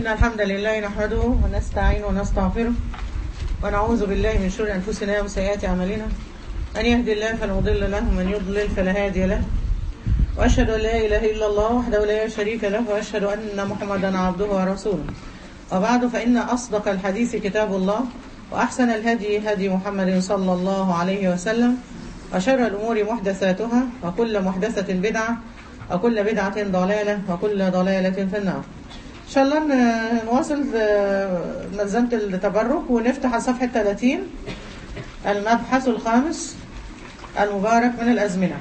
إن الحمد لله نحمده ونستعين ونستغفره ونعوذ بالله من شرور أنفسنا ومن سيئات أعمالنا من يهدي الله فلا مضل له ومن يضلل فلا هادي له وأشهد أن لا إله إلا الله وحده لا شريك له وأشهد أن محمدا عبده ورسوله وبعد فإن أصدق الحديث كتاب الله وأحسن الهدي هدي محمد صلى الله عليه وسلم وشر الأمور محدثاتها وكل محدثة بدعة وكل بدعة ضلالة وكل ضلالة في النار إن شاء الله ن- نواصل في ملزمة التبرك ونفتح صفحة 30 المبحث الخامس المبارك من الأزمنة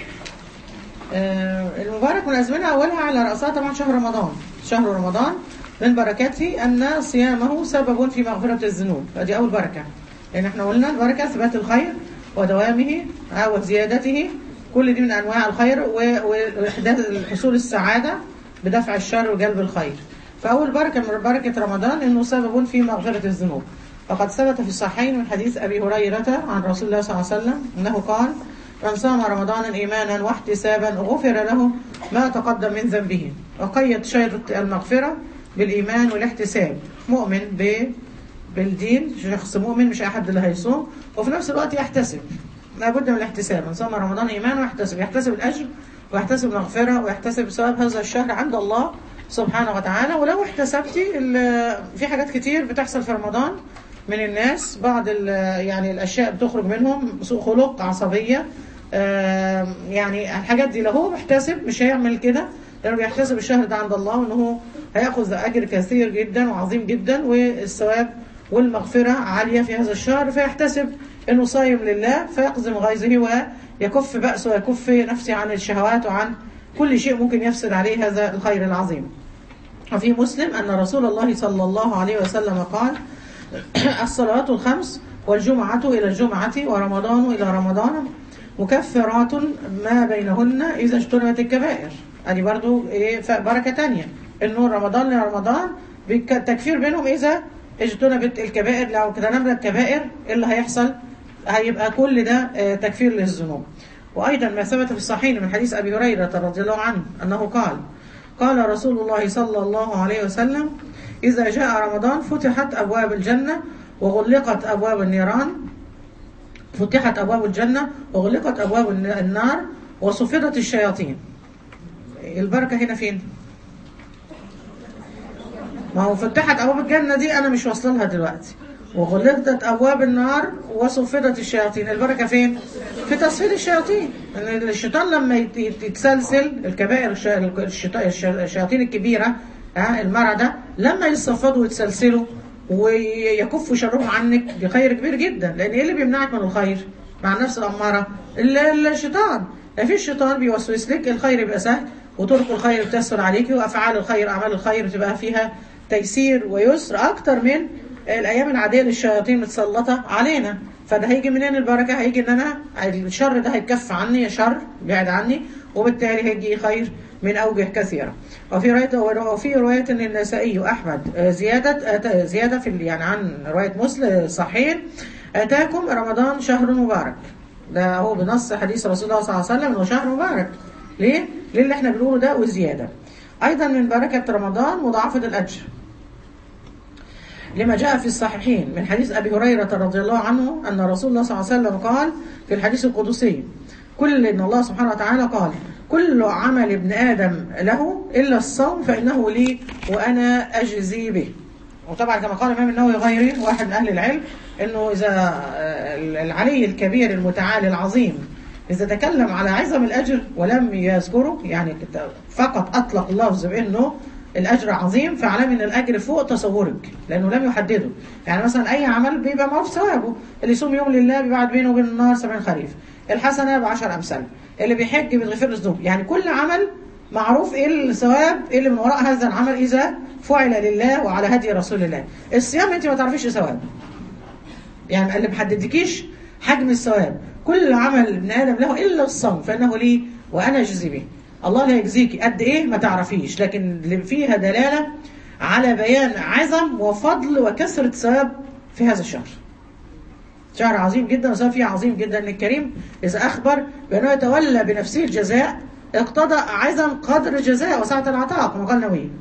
آه، المبارك من الأزمنة أولها على رأسها طبعا شهر رمضان شهر رمضان من بركاته أن صيامه سبب في مغفرة الذنوب فدي أول بركة لأن احنا قلنا البركة ثبات الخير ودوامه آه، وزيادته كل دي من أنواع الخير و- وإحداث حصول السعادة بدفع الشر وجلب الخير فأول بركة من بركة رمضان أنه سبب في مغفرة الذنوب وقد ثبت في الصحيحين من حديث أبي هريرة عن رسول الله صلى الله عليه وسلم أنه قال من صام رمضان إيمانا واحتسابا غفر له ما تقدم من ذنبه وقيد شرط المغفرة بالإيمان والاحتساب مؤمن ب بالدين شخص مؤمن مش أحد اللي هيصوم وفي نفس الوقت يحتسب لابد من الاحتساب من صام رمضان إيمان ويحتسب يحتسب الأجر ويحتسب المغفرة ويحتسب ثواب هذا الشهر عند الله سبحانه وتعالى ولو احتسبتي ال- في حاجات كتير بتحصل في رمضان من الناس بعض ال- يعني الأشياء بتخرج منهم سوء خلق عصبية آم، يعني الحاجات دي لو هو محتسب مش هيعمل كده لأنه بيحتسب الشهر ده عند الله وأنه هياخذ أجر كثير جدا وعظيم جدا والثواب والمغفرة عالية في هذا الشهر فيحتسب أنه صايم لله فيقزم غيظه ويكف بأسه ويكف نفسه عن الشهوات وعن كل شيء ممكن يفسد عليه هذا الخير العظيم وفي مسلم أن رسول الله صلى الله عليه وسلم قال الصلوات الخمس والجمعة إلى الجمعة ورمضان إلى رمضان مكفرات ما بينهن إذا اجتنبت الكبائر أدي برضو إيه ف- بركة تانية إنه رمضان لرمضان بالتكفير بينهم إذا اجتنبت الكبائر لو تجنبنا الكبائر إيه اللي هيحصل هيبقى كل ده آه، تكفير للذنوب وأيضا ما ثبت في الصحيح من حديث أبي هريرة رضي الله عنه أنه قال قال رسول الله صلى الله عليه وسلم إذا جاء رمضان فتحت أبواب الجنة وغلقت أبواب النيران فتحت أبواب الجنة وغلقت أبواب الن- النار وصفدت الشياطين البركة هنا فين؟ ما هو فتحت أبواب الجنة دي أنا مش واصله لها دلوقتي وغلقت أبواب النار وصفدت الشياطين البركة فين؟ في تصفيد الشياطين إن الشيطان لما يت- يت- يتسلسل الكبائر الش- الشيطان- الش- الشياطين الكبيرة ها المردة لما يتصفدوا ويتسلسلوا ويكفوا شرهم عنك دي خير كبير جدا لأن إيه اللي بيمنعك من الخير مع النفس الأمارة ال- ال- الشيطان ما في الشيطان بيوسوس لك الخير يبقى سهل وطرق الخير بتسهل عليك وأفعال الخير أعمال الخير بتبقى فيها تيسير ويسر أكتر من الأيام العادية للشياطين متسلطة علينا فده هيجي منين البركة هيجي إن أنا الشر ده هيتكف عني يا شر بعد عني وبالتالي هيجي خير من أوجه كثيرة وفي رواية وفي رواية إن النسائي وأحمد آه، زيادة آه، زيادة في ال- يعني عن رواية مسلم صحيح أتاكم رمضان شهر مبارك ده هو بنص حديث رسول الله صلى الله عليه وسلم إنه شهر مبارك ليه؟ ليه اللي احنا بنقوله ده وزيادة أيضا من بركة رمضان مضاعفة الأجر لما جاء في الصحيحين من حديث أبي هريرة رضي الله عنه أن رسول الله صلى الله عليه وسلم قال في الحديث القدسي كل إن الله سبحانه وتعالى قال كل عمل ابن آدم له إلا الصوم فإنه لي وأنا أجزي به وطبعا كما قال الإمام النووي غيره واحد من أهل العلم أنه إذا آه، العلي الكبير المتعالي العظيم إذا تكلم على عظم الأجر ولم يذكره يعني فقط أطلق اللفظ بأنه الأجر عظيم فاعلم أن الأجر فوق تصورك لأنه لم يحدده يعني مثلا أي عمل بيبقى معروف ثوابه اللي يصوم يوم لله بيبعد بينه وبين النار سبعين خريف الحسنة بعشر أمثال اللي بيحج بيتغفر له الذنوب يعني كل عمل معروف ايه الثواب ايه اللي من وراء هذا العمل اذا فعل لله وعلى هدي رسول الله الصيام انت ما تعرفيش ثواب يعني اللي محددكيش حجم الثواب كل عمل ابن ادم له الا الصوم فانه لي وانا اجزي به الله لا يجزيكي قد ايه ما تعرفيش لكن اللي فيها دلاله على بيان عظم وفضل وكثره ثواب في هذا الشهر شهر عظيم جدا وثواب فيه عظيم جدا للكريم اذا اخبر بانه يتولى بنفسه الجزاء اقتضى عظم قدر الجزاء وسعه العطاء كما قال النووي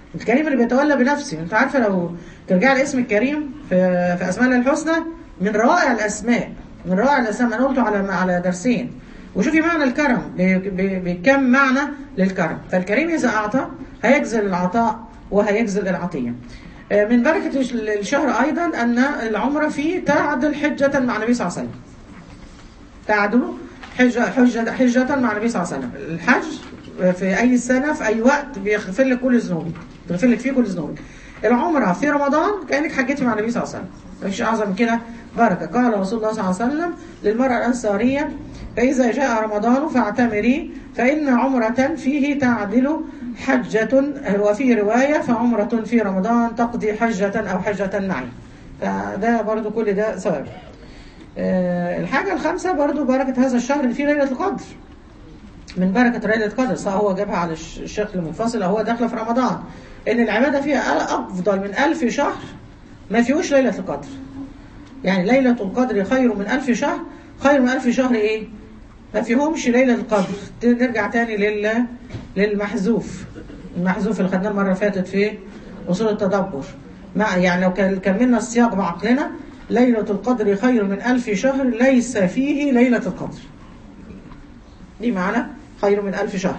الكريم اللي بيتولى بنفسه انت عارفه لو ترجع لاسم الكريم في في اسماء الله الحسنى من روائع الاسماء من روائع الاسماء انا قلته على على درسين وشوفي معنى الكرم بكم معنى للكرم فالكريم اذا اعطى هيجزل العطاء وهيجزل العطيه من بركة الشهر أيضا أن العمرة فيه تعدل حجة مع النبي صلى الله عليه وسلم تعدل حجة, حجة, حجة مع النبي صلى الله عليه وسلم الحج في أي سنة في أي وقت بيغفر لك كل ذنوبك بيغفر لك فيه كل ذنوبك العمرة في رمضان كأنك حجتي مع النبي صلى الله عليه وسلم مفيش أعظم من كده بركة قال رسول الله صلى الله عليه وسلم للمرأة الأنصارية فإذا جاء رمضان فاعتمري فإن عمرة فيه تعدل حجة وفي رواية فعمرة في رمضان تقضي حجة أو حجة معي فده برضو كل ده ثواب الحاجة الخامسة برضو بركة هذا الشهر اللي فيه ليلة القدر من بركة ليلة القدر سواء هو جابها على الشكل منفصل أو هو داخل في رمضان إن العبادة فيها أفضل من ألف شهر ما فيهوش ليلة القدر يعني ليلة القدر خير من ألف شهر خير من ألف شهر إيه؟ ما فيهمش ليلة القدر نرجع تاني لل... للمحذوف المحذوف اللي خدناه المرة اللي فاتت في أصول التدبر مع يعني لو كملنا السياق بعقلنا ليلة القدر خير من ألف شهر ليس فيه ليلة القدر دي معنى خير من ألف شهر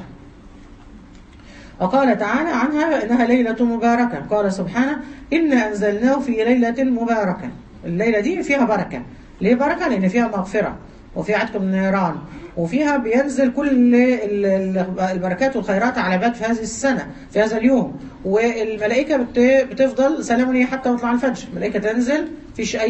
وقال تعالى عنها إنها ليلة مباركة قال سبحانه إنا أنزلناه في ليلة مباركة الليلة دي فيها بركة ليه بركة؟ لأن فيها مغفرة وفيها عتق من النيران وفيها بينزل كل البركات والخيرات على عباد في هذه السنة في هذا اليوم والملائكة بتفضل سلام هي حتى مطلع الفجر الملائكة تنزل فيش أي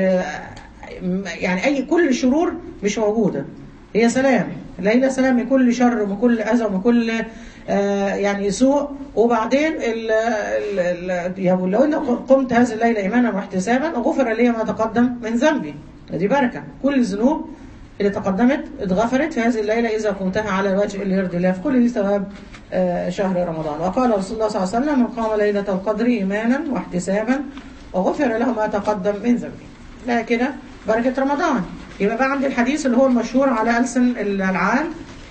يعني أي كل الشرور مش موجودة هي سلام ليلة سلام من كل شر ومن كل أذى ومن كل آه يعني سوء وبعدين ال ال لو أن قمت هذه الليلة إيمانا واحتسابا غفر لي ما تقدم من ذنبي دي بركة كل الذنوب اللي تقدمت اتغفرت في هذه الليلة إذا قمتها على الوجه اللي يرضي الله في كل دي ثواب آه شهر رمضان وقال رسول الله صلى الله عليه وسلم من قام ليلة القدر إيمانا واحتسابا وغفر له ما تقدم من ذنبه لا كده بركة رمضان يبقى بقى عندي الحديث اللي هو المشهور على ألسن العام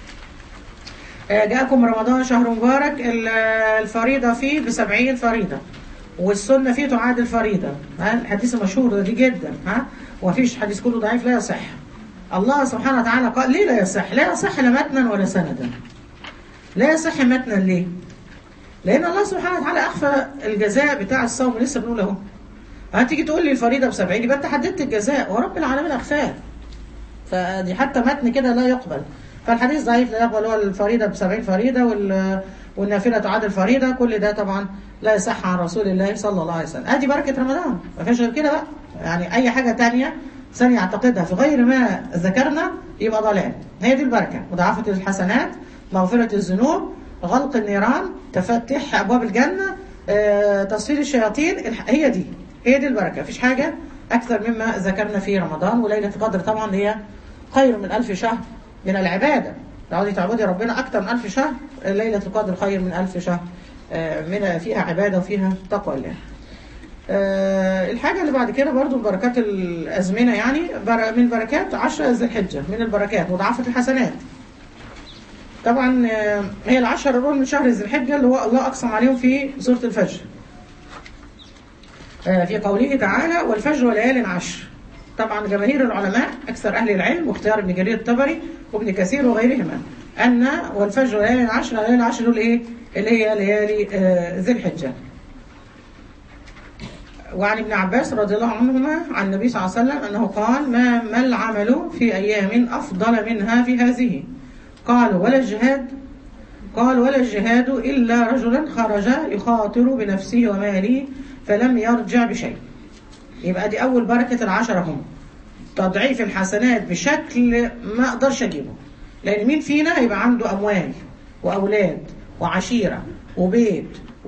جاءكم رمضان شهر مبارك الفريضة فيه بسبعين فريضة والسنة فيه تعادل فريضة ها الحديث المشهور ده دي جدا ها ومفيش حديث كله ضعيف لا يصح الله سبحانه وتعالى قال ليه لا يصح لا يصح لا متنا ولا سندا لا يصح متنا ليه لأن الله سبحانه وتعالى أخفى الجزاء بتاع الصوم لسه بنقول اهو هتيجي تقول لي الفريضة ب 70 يبقى أنت حددت الجزاء ورب العالمين أخفاه فدي حتى متن كده لا يقبل فالحديث ضعيف لا يقبل هو الفريضة ب 70 فريضة وال والنافلة تعادل فريضة كل ده طبعا لا يصح عن رسول الله صلى الله عليه وسلم ادي بركة رمضان ما فيش غير كده بقى يعني أي حاجة تانية ثانية يعتقدها في غير ما ذكرنا يبقى ضلال هي دي البركة مضاعفة الحسنات مغفرة الذنوب غلق النيران تفتح أبواب الجنة آه، تصفير الشياطين هي دي هي دي البركة مفيش حاجة أكثر مما ذكرنا في رمضان وليلة القدر طبعا هي خير من ألف شهر من العبادة تعودي تعبدي ربنا أكثر من ألف شهر ليلة القدر خير من ألف شهر آه، من فيها عبادة وفيها تقوى الله أه الحاجة اللي بعد كده برضو بركات الأزمنة يعني بر من بركات عشر ذي الحجة من البركات مضاعفة الحسنات طبعا أه هي العشر الأول من شهر ذي الحجة اللي هو الله أقسم عليهم في سورة الفجر أه في قوله تعالى والفجر وليال عشر طبعا جماهير العلماء أكثر أهل العلم واختيار ابن جرير الطبري وابن كثير وغيرهما أن والفجر وليال عشر ليالي عشر دول إيه اللي هي ليالي ذي الحجة وعن ابن عباس رضي الله عنهما عن النبي صلى الله عليه وسلم أنه قال ما ما العمل في أيام أفضل منها في هذه قال ولا الجهاد قال ولا الجهاد إلا رجلا خرج يخاطر بنفسه وماله فلم يرجع بشيء يبقى دي أول بركة العشرة هم تضعيف الحسنات بشكل ما أقدرش أجيبه لأن مين فينا يبقى عنده أموال وأولاد وعشيرة وبيت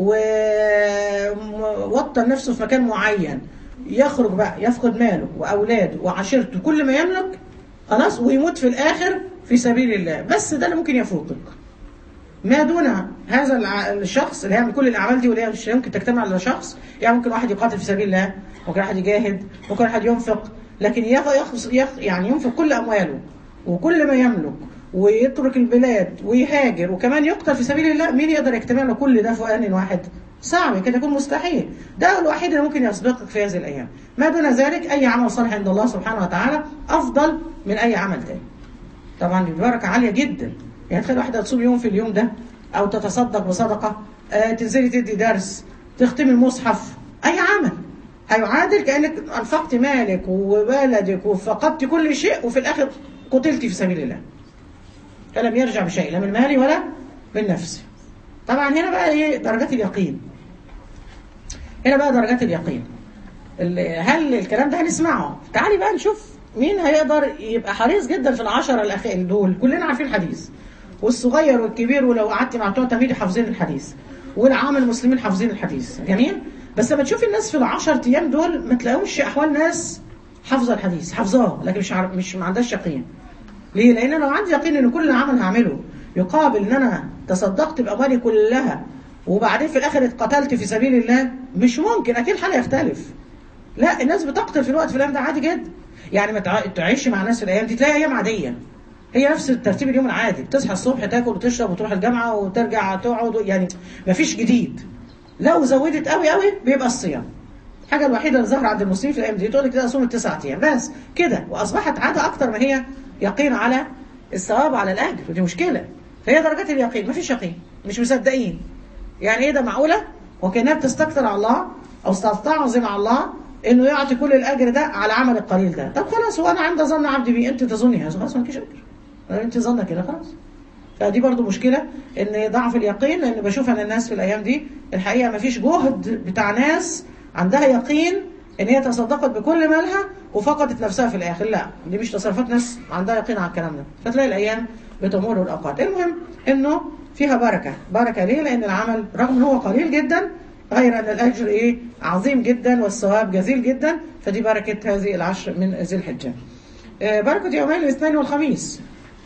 ووطن نفسه في مكان معين يخرج بقى يفقد ماله وأولاده وعشيرته كل ما يملك خلاص ويموت في الآخر في سبيل الله بس ده اللي ممكن يفوتك ما دون هذا الشخص اللي يعمل كل الأعمال دي واللي مش يمكن تجتمع على شخص يعني ممكن واحد يقاتل في سبيل الله ممكن واحد يجاهد ممكن واحد ينفق لكن يخص يخ يعني ينفق كل أمواله وكل ما يملك ويترك البلاد ويهاجر وكمان يقتل في سبيل الله مين يقدر يجتمع له كل ده في آن واحد صعب كده يكون مستحيل ده الوحيد اللي ممكن يسبقك في هذه الايام ما دون ذلك اي عمل صالح عند الله سبحانه وتعالى افضل من اي عمل تاني طبعا دي بركه عاليه جدا يعني تخيل واحده تصوم يوم في اليوم ده او تتصدق بصدقه آه تنزلي تدي درس تختمي المصحف اي عمل هيعادل كانك انفقت مالك وبلدك وفقدت كل شيء وفي الاخر قتلت في سبيل الله فلم يرجع بشيء لا من مالي ولا من نفسي طبعا هنا بقى ايه درجات اليقين هنا بقى درجات اليقين هل الكلام ده هنسمعه تعالي بقى نشوف مين هيقدر يبقى حريص جدا في العشرة الأخير دول كلنا عارفين الحديث والصغير والكبير ولو قعدت مع بتوع تمهيدي حافظين الحديث والعام المسلمين حافظين الحديث جميل بس لما تشوفي الناس في العشر ايام دول ما تلاقوش احوال ناس حافظه الحديث حافظاه لكن مش عارف مش ما عندهاش يقين ليه لان انا لو عندي يقين ان كل عمل هعمله يقابل ان انا تصدقت باموالي كلها وبعدين في الاخر اتقتلت في سبيل الله مش ممكن اكيد الحال يختلف لا الناس بتقتل في الوقت في الايام ده عادي جدا يعني ما تعيش مع ناس في الايام دي تلاقي ايام عاديه هي نفس الترتيب اليوم العادي بتصحى الصبح تاكل وتشرب وتروح الجامعه وترجع تقعد يعني ما فيش جديد لو زودت قوي قوي بيبقى الصيام الحاجه الوحيده اللي ظاهره عند المسلمين في الايام دي تقول لك كده اصوم التسع ايام بس كده واصبحت عاده اكتر ما هي يقين على الثواب على الاجر ودي مشكله فهي درجات اليقين ما فيش يقين مش مصدقين يعني ايه ده معقوله وكانها بتستكثر على الله او تستعظم على الله انه يعطي كل الاجر ده على عمل القليل ده طب خلاص هو انا عند ظن عبدي بي انت تظني هذا خلاص ما فيش اجر انت ظنك كده خلاص فدي برضو مشكلة ان ضعف اليقين لان بشوف انا الناس في الايام دي الحقيقة ما فيش جهد بتاع ناس عندها يقين ان هي تصدقت بكل مالها وفقدت نفسها في الاخر لا دي مش تصرفات ناس عندها يقين على الكلام ده فتلاقي الايام بتمر الاوقات المهم انه فيها بركة بركة ليه لان العمل رغم ان هو قليل جدا غير ان الاجر ايه عظيم جدا والثواب جزيل جدا فدي بركة هذه العشر من ذي الحجة بركة يومين الاثنين والخميس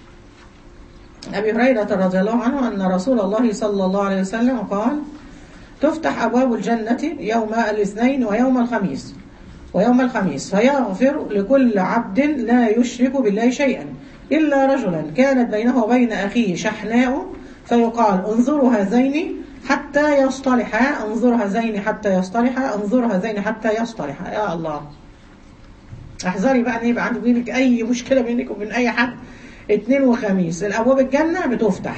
أبي هريرة رضي الله عنه أن رسول الله صلى الله عليه وسلم قال تفتح أبواب الجنة يوم الاثنين ويوم الخميس ويوم الخميس فيغفر لكل عبد لا يشرك بالله شيئا إلا رجلا كانت بينه وبين أخيه شحناء فيقال انظروا هذين حتى يصطلحا انظر هذين حتى يصطلحا انظر هذين حتى يصطلحا يا الله احذري بقى ان يبقى عندك بينك اي مشكله بينك وبين اي حد اثنين وخميس الابواب الجنه بتفتح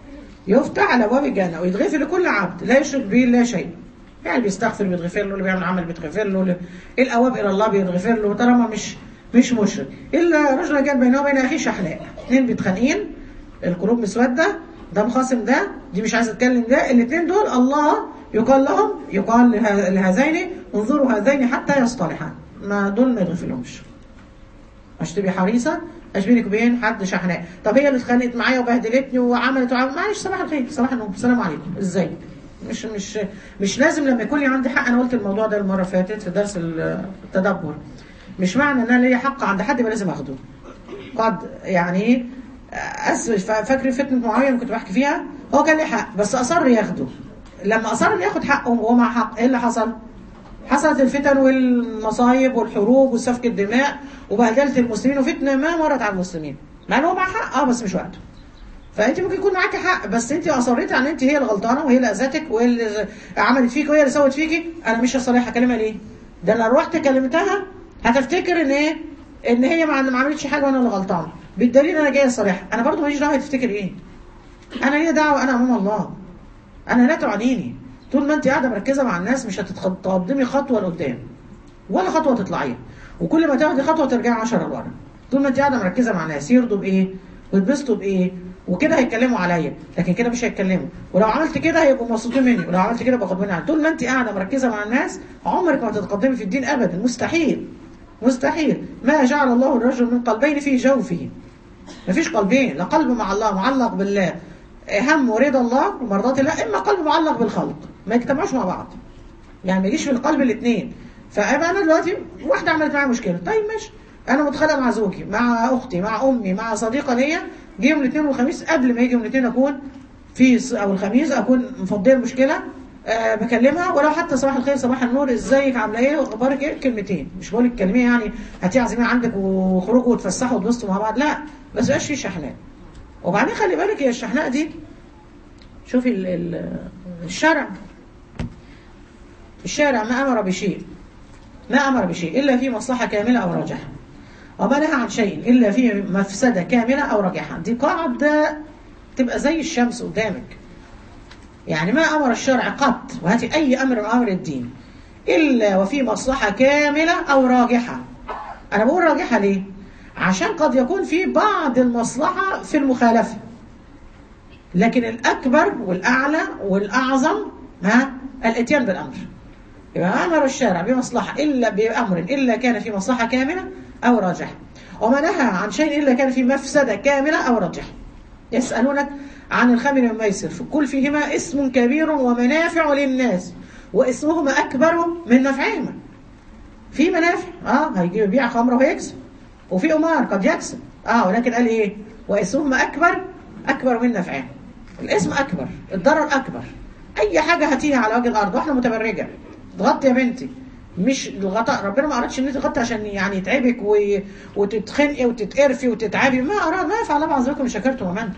يفتح على ابواب الجنه ويتغفر لكل عبد لا يشرك به الا شيء يعني بيستغفر بيتغفر له اللي بيعمل عمل بيتغفر له الاواب الى الله بيتغفر له طالما مش مش مشرك الا رجل كان بينه وبين اخيه شحناء اثنين بيتخانقين القلوب مسوده ده مخاصم ده دي مش عايزه تتكلم ده الاثنين دول الله يقال لهم يقال لهذين انظروا هذين حتى يصطلحان ما دول ما يتغفرلهمش عشان تبقي حريصه مش بينك وبين حد شحناء طب هي اللي اتخانقت معايا وبهدلتني وعملت وعملت معلش صباح الخير صباح النور السلام عليكم ازاي مش مش مش لازم لما يكون لي عندي حق انا قلت الموضوع ده المره اللي فاتت في درس التدبر مش معنى ان انا ليا حق عند حد يبقى لازم اخده قد يعني اسف فاكر فتنه معاويه اللي كنت بحكي فيها هو كان ليه حق بس اصر ياخده لما اصر انه ياخد حقه وهو مع حق ايه اللي حصل؟ حصلت الفتن والمصايب والحروب وسفك الدماء وبهدله المسلمين وفتنه ما مرت على المسلمين مع ان هو مع حق اه بس مش وقته فانت ممكن يكون معاكي حق بس انت اصريتي على ان انت هي الغلطانه وهي اللي اذتك وهي اللي عملت فيك وهي اللي سوت فيكي انا مش هصالحها اكلمها ليه؟ ده انا رحت كلمتها هتفتكر ان ايه؟ ان هي ما عملتش حاجه وانا اللي غلطانه بالدليل انا جاي اصالحها انا برضو ماليش دعوه تفتكر ايه؟ انا ليا دعوه انا امام الله انا لا تعنيني طول ما انت قاعده مركزه مع الناس مش هتتقدمي خطوه لقدام ولا خطوه تطلعيها وكل ما تاخدي خطوه ترجعي 10 لورا طول ما انت قاعده مركزه مع الناس يرضوا بايه ويتبسطوا بايه وكده هيتكلموا عليا لكن كده مش هيتكلموا ولو عملت كده هيبقوا مبسوطين مني ولو عملت كده باخد مني طول ما انت قاعده مركزه مع الناس عمرك ما هتتقدمي في الدين ابدا مستحيل مستحيل ما جعل الله الرجل من قلبين في جوفه مفيش قلبين لا قلب مع الله معلق بالله هم ورضا الله ومرضات الله اما قلب معلق بالخلق ما يجتمعوش مع بعض يعني ما يجيش في القلب الاثنين فابقى انا دلوقتي واحده عملت معايا مشكله طيب ماشي انا متخانقه مع زوجي مع اختي مع امي مع صديقه ليا جه يوم الاثنين والخميس قبل ما يجي يوم الاثنين اكون في او الخميس اكون مفضيه المشكله أه بكلمها ولو حتى صباح الخير صباح النور ازيك عامله ايه اخبارك ايه كلمتين مش بقول لك كلميه يعني هاتي عزيمه عندك وخرجوا وتفسحوا وتبسطوا مع بعض لا بس مبقاش في شحناء وبعدين خلي بالك هي الشحناء دي شوفي ال ال الشرع الشارع ما امر بشيء ما امر بشيء الا في مصلحه كامله او راجحه وما نهى عن شيء الا في مفسده كامله او راجحه دي قاعده تبقى زي الشمس قدامك يعني ما امر الشرع قط وهاتي اي امر من امر الدين الا وفي مصلحه كامله او راجحه انا بقول راجحه ليه عشان قد يكون في بعض المصلحه في المخالفه لكن الاكبر والاعلى والاعظم ها الاتيان بالامر يبقى امر الشارع بمصلحه الا بامر الا كان في مصلحه كامله او راجحه وما نهى عن شيء الا كان في مفسده كامله او راجحه يسالونك عن الخمر والميسر فكل فيهما اسم كبير ومنافع للناس واسمهما اكبر من نفعهما في منافع اه هيجي يبيع خمره ويكسب وفي امار قد يكسب اه ولكن قال ايه واسمهما اكبر اكبر من نفعهما الاسم اكبر الضرر اكبر اي حاجه هاتيها على وجه الارض واحنا متبرجه تغطي يا بنتي مش الغطاء ربنا ما ارادش ان انت تغطي عشان يعني يتعبك و... وتتخنقي وتتقرفي وتتعبي ما اراد ما يفعل الله بعذابكم ان شكرتم وامنتم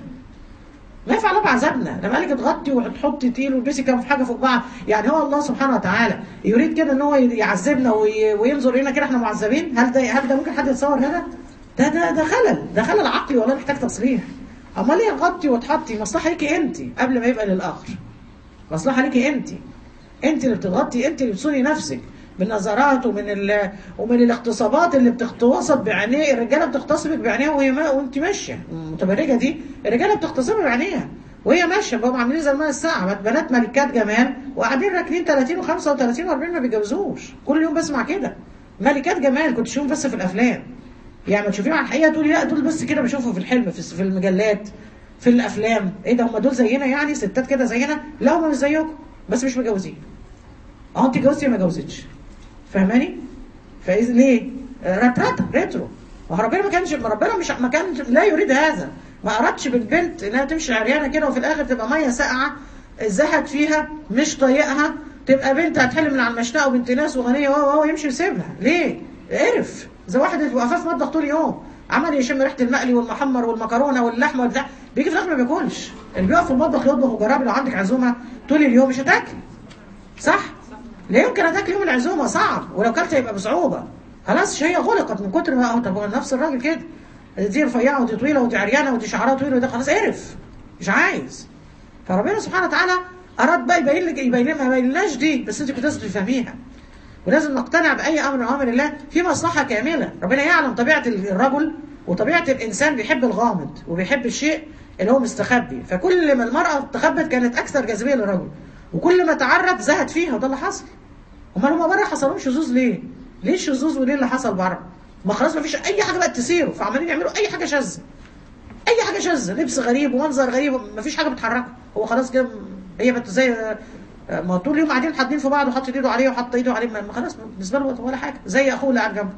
ما يفعل الله بعذابنا لما قالك تغطي وتحطي تقيل وتلبسي كام حاجه فوق بعض يعني هو الله سبحانه وتعالى يريد كده ان هو يعذبنا وي... وينظر الينا كده احنا معذبين هل ده هل ده ممكن حد يتصور هذا؟ ده ده ده خلل ده خلل عقلي والله محتاج تصريح امال ليه تغطي وتحطي مصلحه ليكي انت قبل ما يبقى للاخر مصلحه ليكي انت انت اللي بتغطي انت اللي بتصوني نفسك بالنظرات ومن ال... ومن الاغتصابات اللي بتغتصب بعينيه الرجاله بتغتصبك بعينيها وهي ما... وانت ماشيه المتبرجه دي الرجاله بتغتصبها بعينيها وهي ماشيه بقوا عاملين زي المال الساعه بنات ملكات جمال وقاعدين راكنين 30 و35 و40 ما بيتجوزوش كل يوم بسمع كده ملكات جمال كنت تشوفهم بس في الافلام يعني ما تشوفيهم على الحقيقه تقولي لا دول بس كده بشوفهم في الحلم في, في المجلات في الافلام ايه ده هم دول زينا يعني ستات كده زينا لا هم مش زيكم بس مش متجوزين اه انت جوزتي ما جوزتش فاهماني فاذا ليه رترته ريترو ربنا ما كانش ربنا مش ما كان لا يريد هذا ما ارادش بالبنت انها تمشي عريانه كده وفي الاخر تبقى ميه ساقعه زهد فيها مش طايقها تبقى بنت هتحل من على المشنقه وبنت ناس وغنيه وهو يمشي يسيبها ليه؟ قرف زي واحد واقفه في مطبخ طول اليوم عمل يشم ريحه المقلي والمحمر والمكرونه واللحمه والبتاع بيجي في الاخر ما بياكلش اللي بيقف في المطبخ يطبخ وجربي لو عندك عزومه طول اليوم مش هتاكل صح؟ لا يمكن هتاكل يوم العزومه صعب ولو كلت هيبقى بصعوبه خلاص هي غلقت من كتر ما طب هو نفس الراجل كده دي رفيعه ودي طويله ودي عريانه ودي شعرها طويل وده خلاص قرف مش عايز فربنا سبحانه وتعالى اراد بقى يبين لك يبين ما يبينلناش دي بس انت كنت لازم تفهميها ولازم نقتنع باي امر من اوامر الله في مصلحه كامله ربنا يعلم طبيعه الرجل وطبيعه الانسان بيحب الغامض وبيحب الشيء اللي هو مستخبي فكل ما المراه تخبت كانت اكثر جاذبيه للرجل وكل ما تعرض زهد فيها وده اللي حصل امال هما بره حصل لهم شذوذ ليه؟ ليه الشذوذ وليه اللي حصل بره؟ ما خلاص ما فيش اي حاجه بقت تسيره فعمالين يعملوا اي حاجه شاذه اي حاجه شاذه لبس غريب ومنظر غريب ما فيش حاجه بتحركه هو خلاص كده هي بقت زي ما طول اليوم قاعدين حاطين في بعض وحاطط ايده عليه وحاط ايده عليه ما خلاص بالنسبه له ولا حاجه زي اخوه اللي قاعد جنبه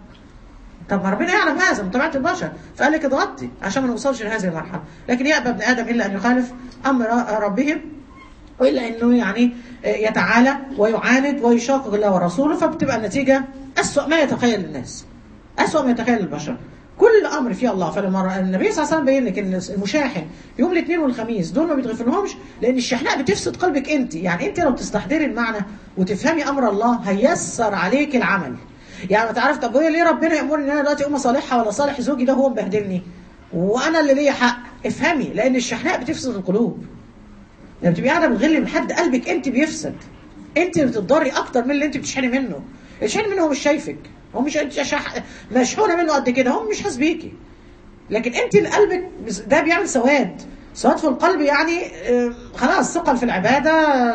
طب ما ربنا يعلم هذا من طبيعه البشر فقال لك اضغطي عشان ما نوصلش لهذه المرحله لكن يأبى ابن ادم الا ان يخالف امر ربهم والا انه يعني يتعالى ويعاند ويشاقق الله ورسوله فبتبقى النتيجه اسوء ما يتخيل الناس اسوء ما يتخيل البشر كل امر فيه الله فلما النبي صلى الله عليه وسلم بين لك ان المشاحن يوم الاثنين والخميس دول ما بيتغفلهمش لان الشحناء بتفسد قلبك انت يعني انت لو تستحضري المعنى وتفهمي امر الله هيسر عليك العمل يعني تعرف طب ليه ربنا يامرني ان انا دلوقتي اقوم اصالحها ولا صالح زوجي ده هو مبهدلني وانا اللي ليا حق افهمي لان الشحناء بتفسد القلوب لما بتبقي قاعده بتغلي من حد قلبك انت بيفسد انت بتضري اكتر من اللي انت بتشحني منه الشحن منه هو مش شايفك هو مش شح... مشحونه منه قد كده هو مش حاسس بيكي لكن انت اللي قلبك ده بيعمل سواد سواد في القلب يعني خلاص ثقل في العباده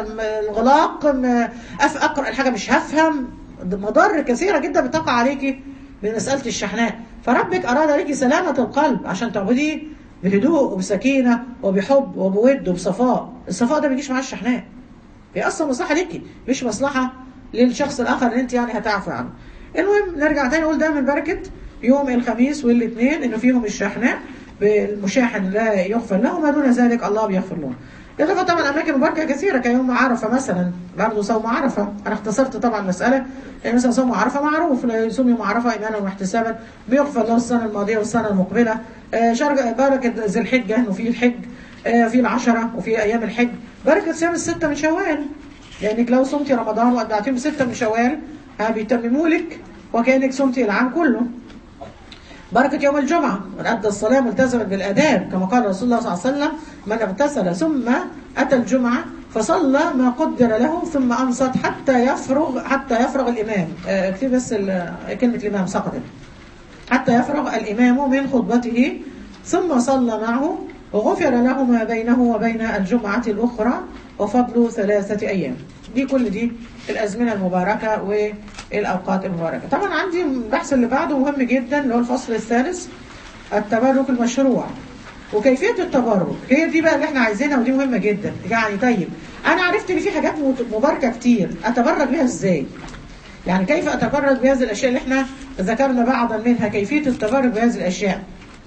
الغلاق اقرا الحاجه مش هفهم مضار كثيره جدا بتقع عليكي من مساله الشحناء فربك اراد عليكي سلامه القلب عشان تعبديه بهدوء وبسكينه وبحب وبود وبصفاء الصفاء ده ما بيجيش مع الشحناء هي اصلا مصلحه ليكي مش مصلحه للشخص الاخر اللي انت يعني هتعفى عنه المهم نرجع تاني نقول ده من بركه يوم الخميس والاثنين انه فيهم الشحناء بالمشاحن لا يغفر له ما دون ذلك الله بيغفر له إضافة طبعا أماكن مباركة كثيرة كيوم عرفة مثلا برضه صوم عرفة أنا اختصرت طبعا المسألة يعني مثلا صوم عرفة معروف يصوم يوم عرفة إيمانا واحتسابا بيغفر له السنة الماضية والسنة المقبلة آه شرق بركة ذي الحجة إنه في الحج آه في العشرة وفي أيام الحج بركة صيام الستة من شوال لانك لو صمتي رمضان وادعتيهم سته من شوال ها بيتمموا لك وكانك صمتي العام كله بركة يوم الجمعة من أدى الصلاة ملتزما بالآداب كما قال رسول الله صلى الله عليه وسلم من اغتسل ثم أتى الجمعة فصلى ما قدر له ثم أنصت حتى يفرغ حتى يفرغ الإمام آه، اكتب بس ال- كلمة الإمام سقطت حتى يفرغ الإمام من خطبته ثم صلى معه وغفر له ما بينه وبين الجمعة الأخرى وفضل ثلاثة أيام دي كل دي الأزمنة المباركة والأوقات المباركة طبعا عندي البحث اللي بعده مهم جدا اللي هو الفصل الثالث التبرك المشروع وكيفية التبرك هي دي بقى اللي احنا عايزينها ودي مهمة جدا يعني طيب أنا عرفت إن في حاجات مباركة كتير أتبرك بيها إزاي؟ يعني كيف أتبرك بهذه الأشياء اللي احنا ذكرنا بعضا منها كيفية التبرك بهذه الأشياء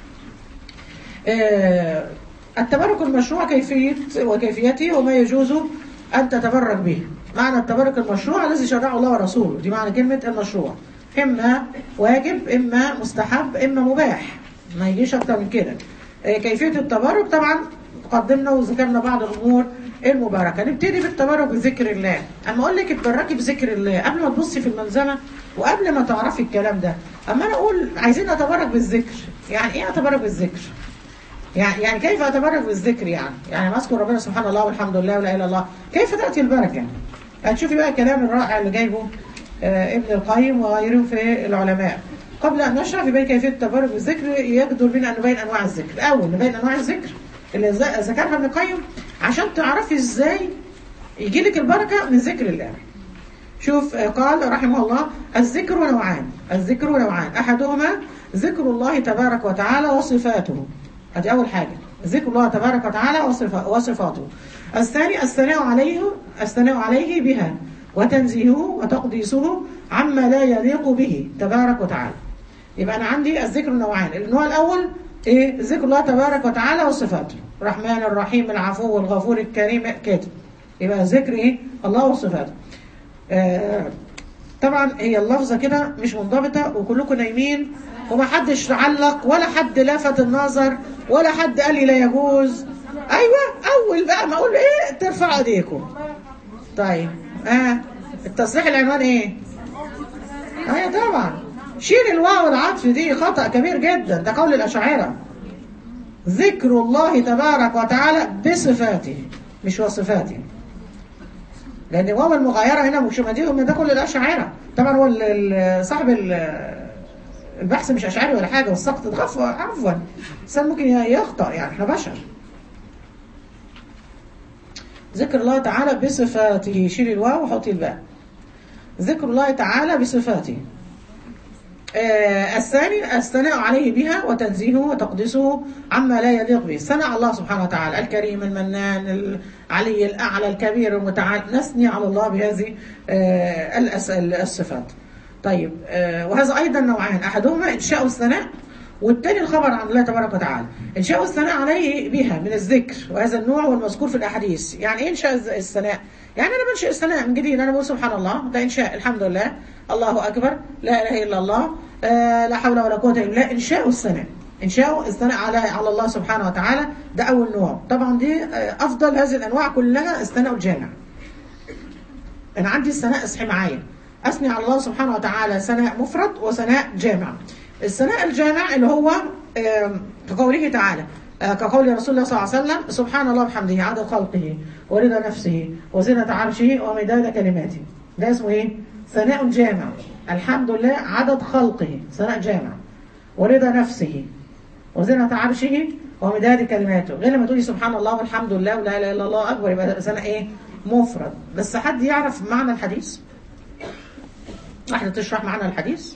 آه، التبرك المشروع كيفية وكيفيته وما يجوز أن تتبرك به معنى التبرك المشروع الذي شرعه الله ورسوله دي معنى كلمة المشروع إما واجب إما مستحب إما مباح ما يجيش أكتر من كده آه، كيفية التبرك طبعا قدمنا وذكرنا بعض الأمور المباركة نبتدي بالتبرك بذكر الله أما أقول لك اتبركي بذكر الله قبل ما تبصي في الملزمة وقبل ما تعرفي الكلام ده أما أنا أقول عايزين نتبرك بالذكر يعني إيه أتبرك بالذكر؟ يعني يعني كيف اتبرك بالذكر يعني؟ يعني اذكر ربنا سبحان الله والحمد لله ولا اله الا الله، كيف تاتي البركه؟ هتشوفي بقى الكلام الرائع اللي جايبه آه ابن القيم وغيره في العلماء. قبل ان نشرح في بين كيفيه التبرك بالذكر يجدر بنا ان نبين انواع الذكر، الاول نبين انواع الذكر اللي ذ- ذكرها ابن القيم عشان تعرفي ازاي يجي لك البركه من ذكر الله. شوف آه، قال رحمه الله الذكر نوعان الذكر نوعان احدهما ذكر الله تبارك وتعالى وصفاته هذه اول حاجه ذكر الله تبارك وتعالى وصفا- وصفاته الثاني الثناء عليه الثناء عليه بها وتنزيهه وتقديسه عما لا يليق به تبارك وتعالى يبقى انا عندي الذكر نوعان النوع الاول ايه ذكر الله تبارك وتعالى وصفاته الرحمن الرحيم العفو الغفور الكريم كده يبقى ذكر ايه الله وصفاته آه، طبعا هي اللفظة كده مش منضبطة وكلكم نايمين ومحدش علق ولا حد لفت النظر ولا حد قال لي لا يجوز ايوه اول بقى ما اقول ايه ترفعوا ايديكم طيب اه التصريح العنوان ايه ايوه طبعا شيل الواو والعطف دي خطأ كبير جدا ده قول الاشاعرة ذكر الله تبارك وتعالى بصفاته مش وصفاته لان واو المغايره هنا مش مديهم من ده كل الاشاعره طبعا هو ال- ال- صاحب ال- البحث مش اشعري ولا حاجه والسقط اتغفى عفوا الانسان ممكن يخطا يعني احنا بشر ذكر الله تعالى بصفاته شيل الواو وحطي الباء ذكر الله تعالى بصفاته آه، الثاني الثناء عليه بها وتنزيهه وتقديسه عما لا يليق به ثناء الله سبحانه وتعالى الكريم المنان العلي الأعلى الكبير المتعال نثني على الله بهذه آه، الأس- الصفات طيب آه، وهذا أيضا نوعان أحدهما إنشاء الثناء والثاني الخبر عن الله تبارك وتعالى إنشاء الثناء عليه بها من الذكر وهذا النوع والمذكور في الأحاديث يعني إيه إنشاء الز- الثناء يعني أنا بنشئ الثناء من جديد أنا بقول سبحان الله ده إنشاء الحمد لله الله أكبر لا إله إلا الله آه لا حول ولا قوة إلا بالله إنشاء الثناء إنشاء الثناء على على الله سبحانه وتعالى ده أول نوع طبعا دي آه، أفضل هذه الأنواع كلها الثناء الجامع أنا عندي الثناء اصحي معايا أثني على الله سبحانه وتعالى ثناء مفرد وثناء جامع الثناء الجامع اللي هو آم، كقوله تعالى آه، كقول رسول الله صلى الله عليه وسلم سبحان الله بحمده عدد خلقه ورضا نفسه وزنة عرشه ومداد كلماته ده اسمه ايه؟ ثناء جامع الحمد لله عدد خلقه ثناء جامع ورضا نفسه وزنة عرشه ومداد كلماته غير لما تقولي سبحان الله والحمد لله ولا اله الا الله اكبر يبقى ثناء ايه؟ مفرد بس حد يعرف معنى الحديث؟ واحدة تشرح معنى الحديث؟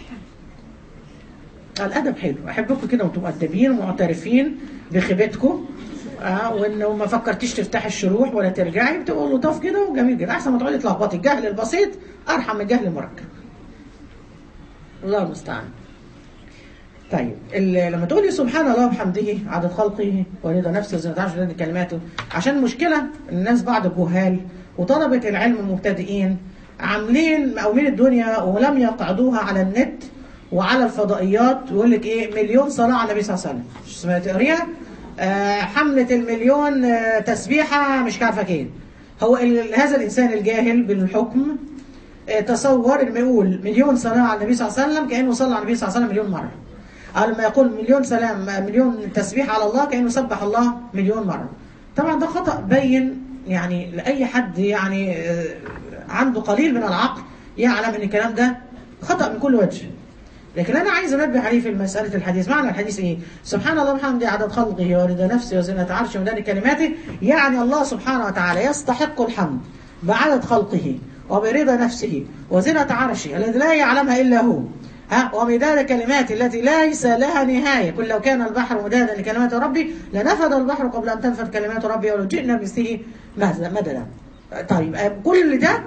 الادب حلو احبكم كده وانتم مؤدبين ومعترفين بخيبتكم اه وانه ما فكرتيش تفتحي الشروح ولا ترجعي بتبقوا لطاف كده وجميل جدا احسن ما تقعدي تلخبطي الجهل البسيط ارحم من الجهل المركب الله المستعان طيب ال- لما تقولي سبحان الله وبحمده عدد خلقه ورضا نفسه زي ما تعرفش عدد كلماته عشان المشكله الناس بعض الجهال وطلبه العلم المبتدئين عاملين مقاومين الدنيا ولم يقعدوها على النت وعلى الفضائيات ويقول لك ايه مليون صلاه على النبي صلى الله عليه وسلم سمعت تقريها آه حمله المليون آه تسبيحه مش عارفه ايه هو ال- هذا الانسان الجاهل بالحكم آه، تصور انه يقول مليون صلاه على النبي صلى الله عليه وسلم كانه صلى على النبي صلى الله عليه وسلم مليون مره او لما يقول مليون سلام آه، مليون تسبيح على الله كانه سبح الله مليون مره طبعا ده خطا بين يعني لاي حد يعني آه، عنده قليل من العقل يعلم ان الكلام ده خطا من كل وجه لكن انا عايز انبه عليه في مساله الحديث معنى الحديث ايه سبحان الله وبحمده عدد خلقه ورضا نفسه وزنة عرشه ومداد كلماته يعني الله سبحانه وتعالى يستحق الحمد بعدد خلقه وبرضا نفسه وزنة عرشه الذي لا يعلمها الا هو ها ومداد كلماته التي ليس لها نهايه كل لو كان البحر مدادا لكلمات ربي لنفد البحر قبل ان تنفد كلمات ربي ولو جئنا بمثله مددا طيب آه، كل ده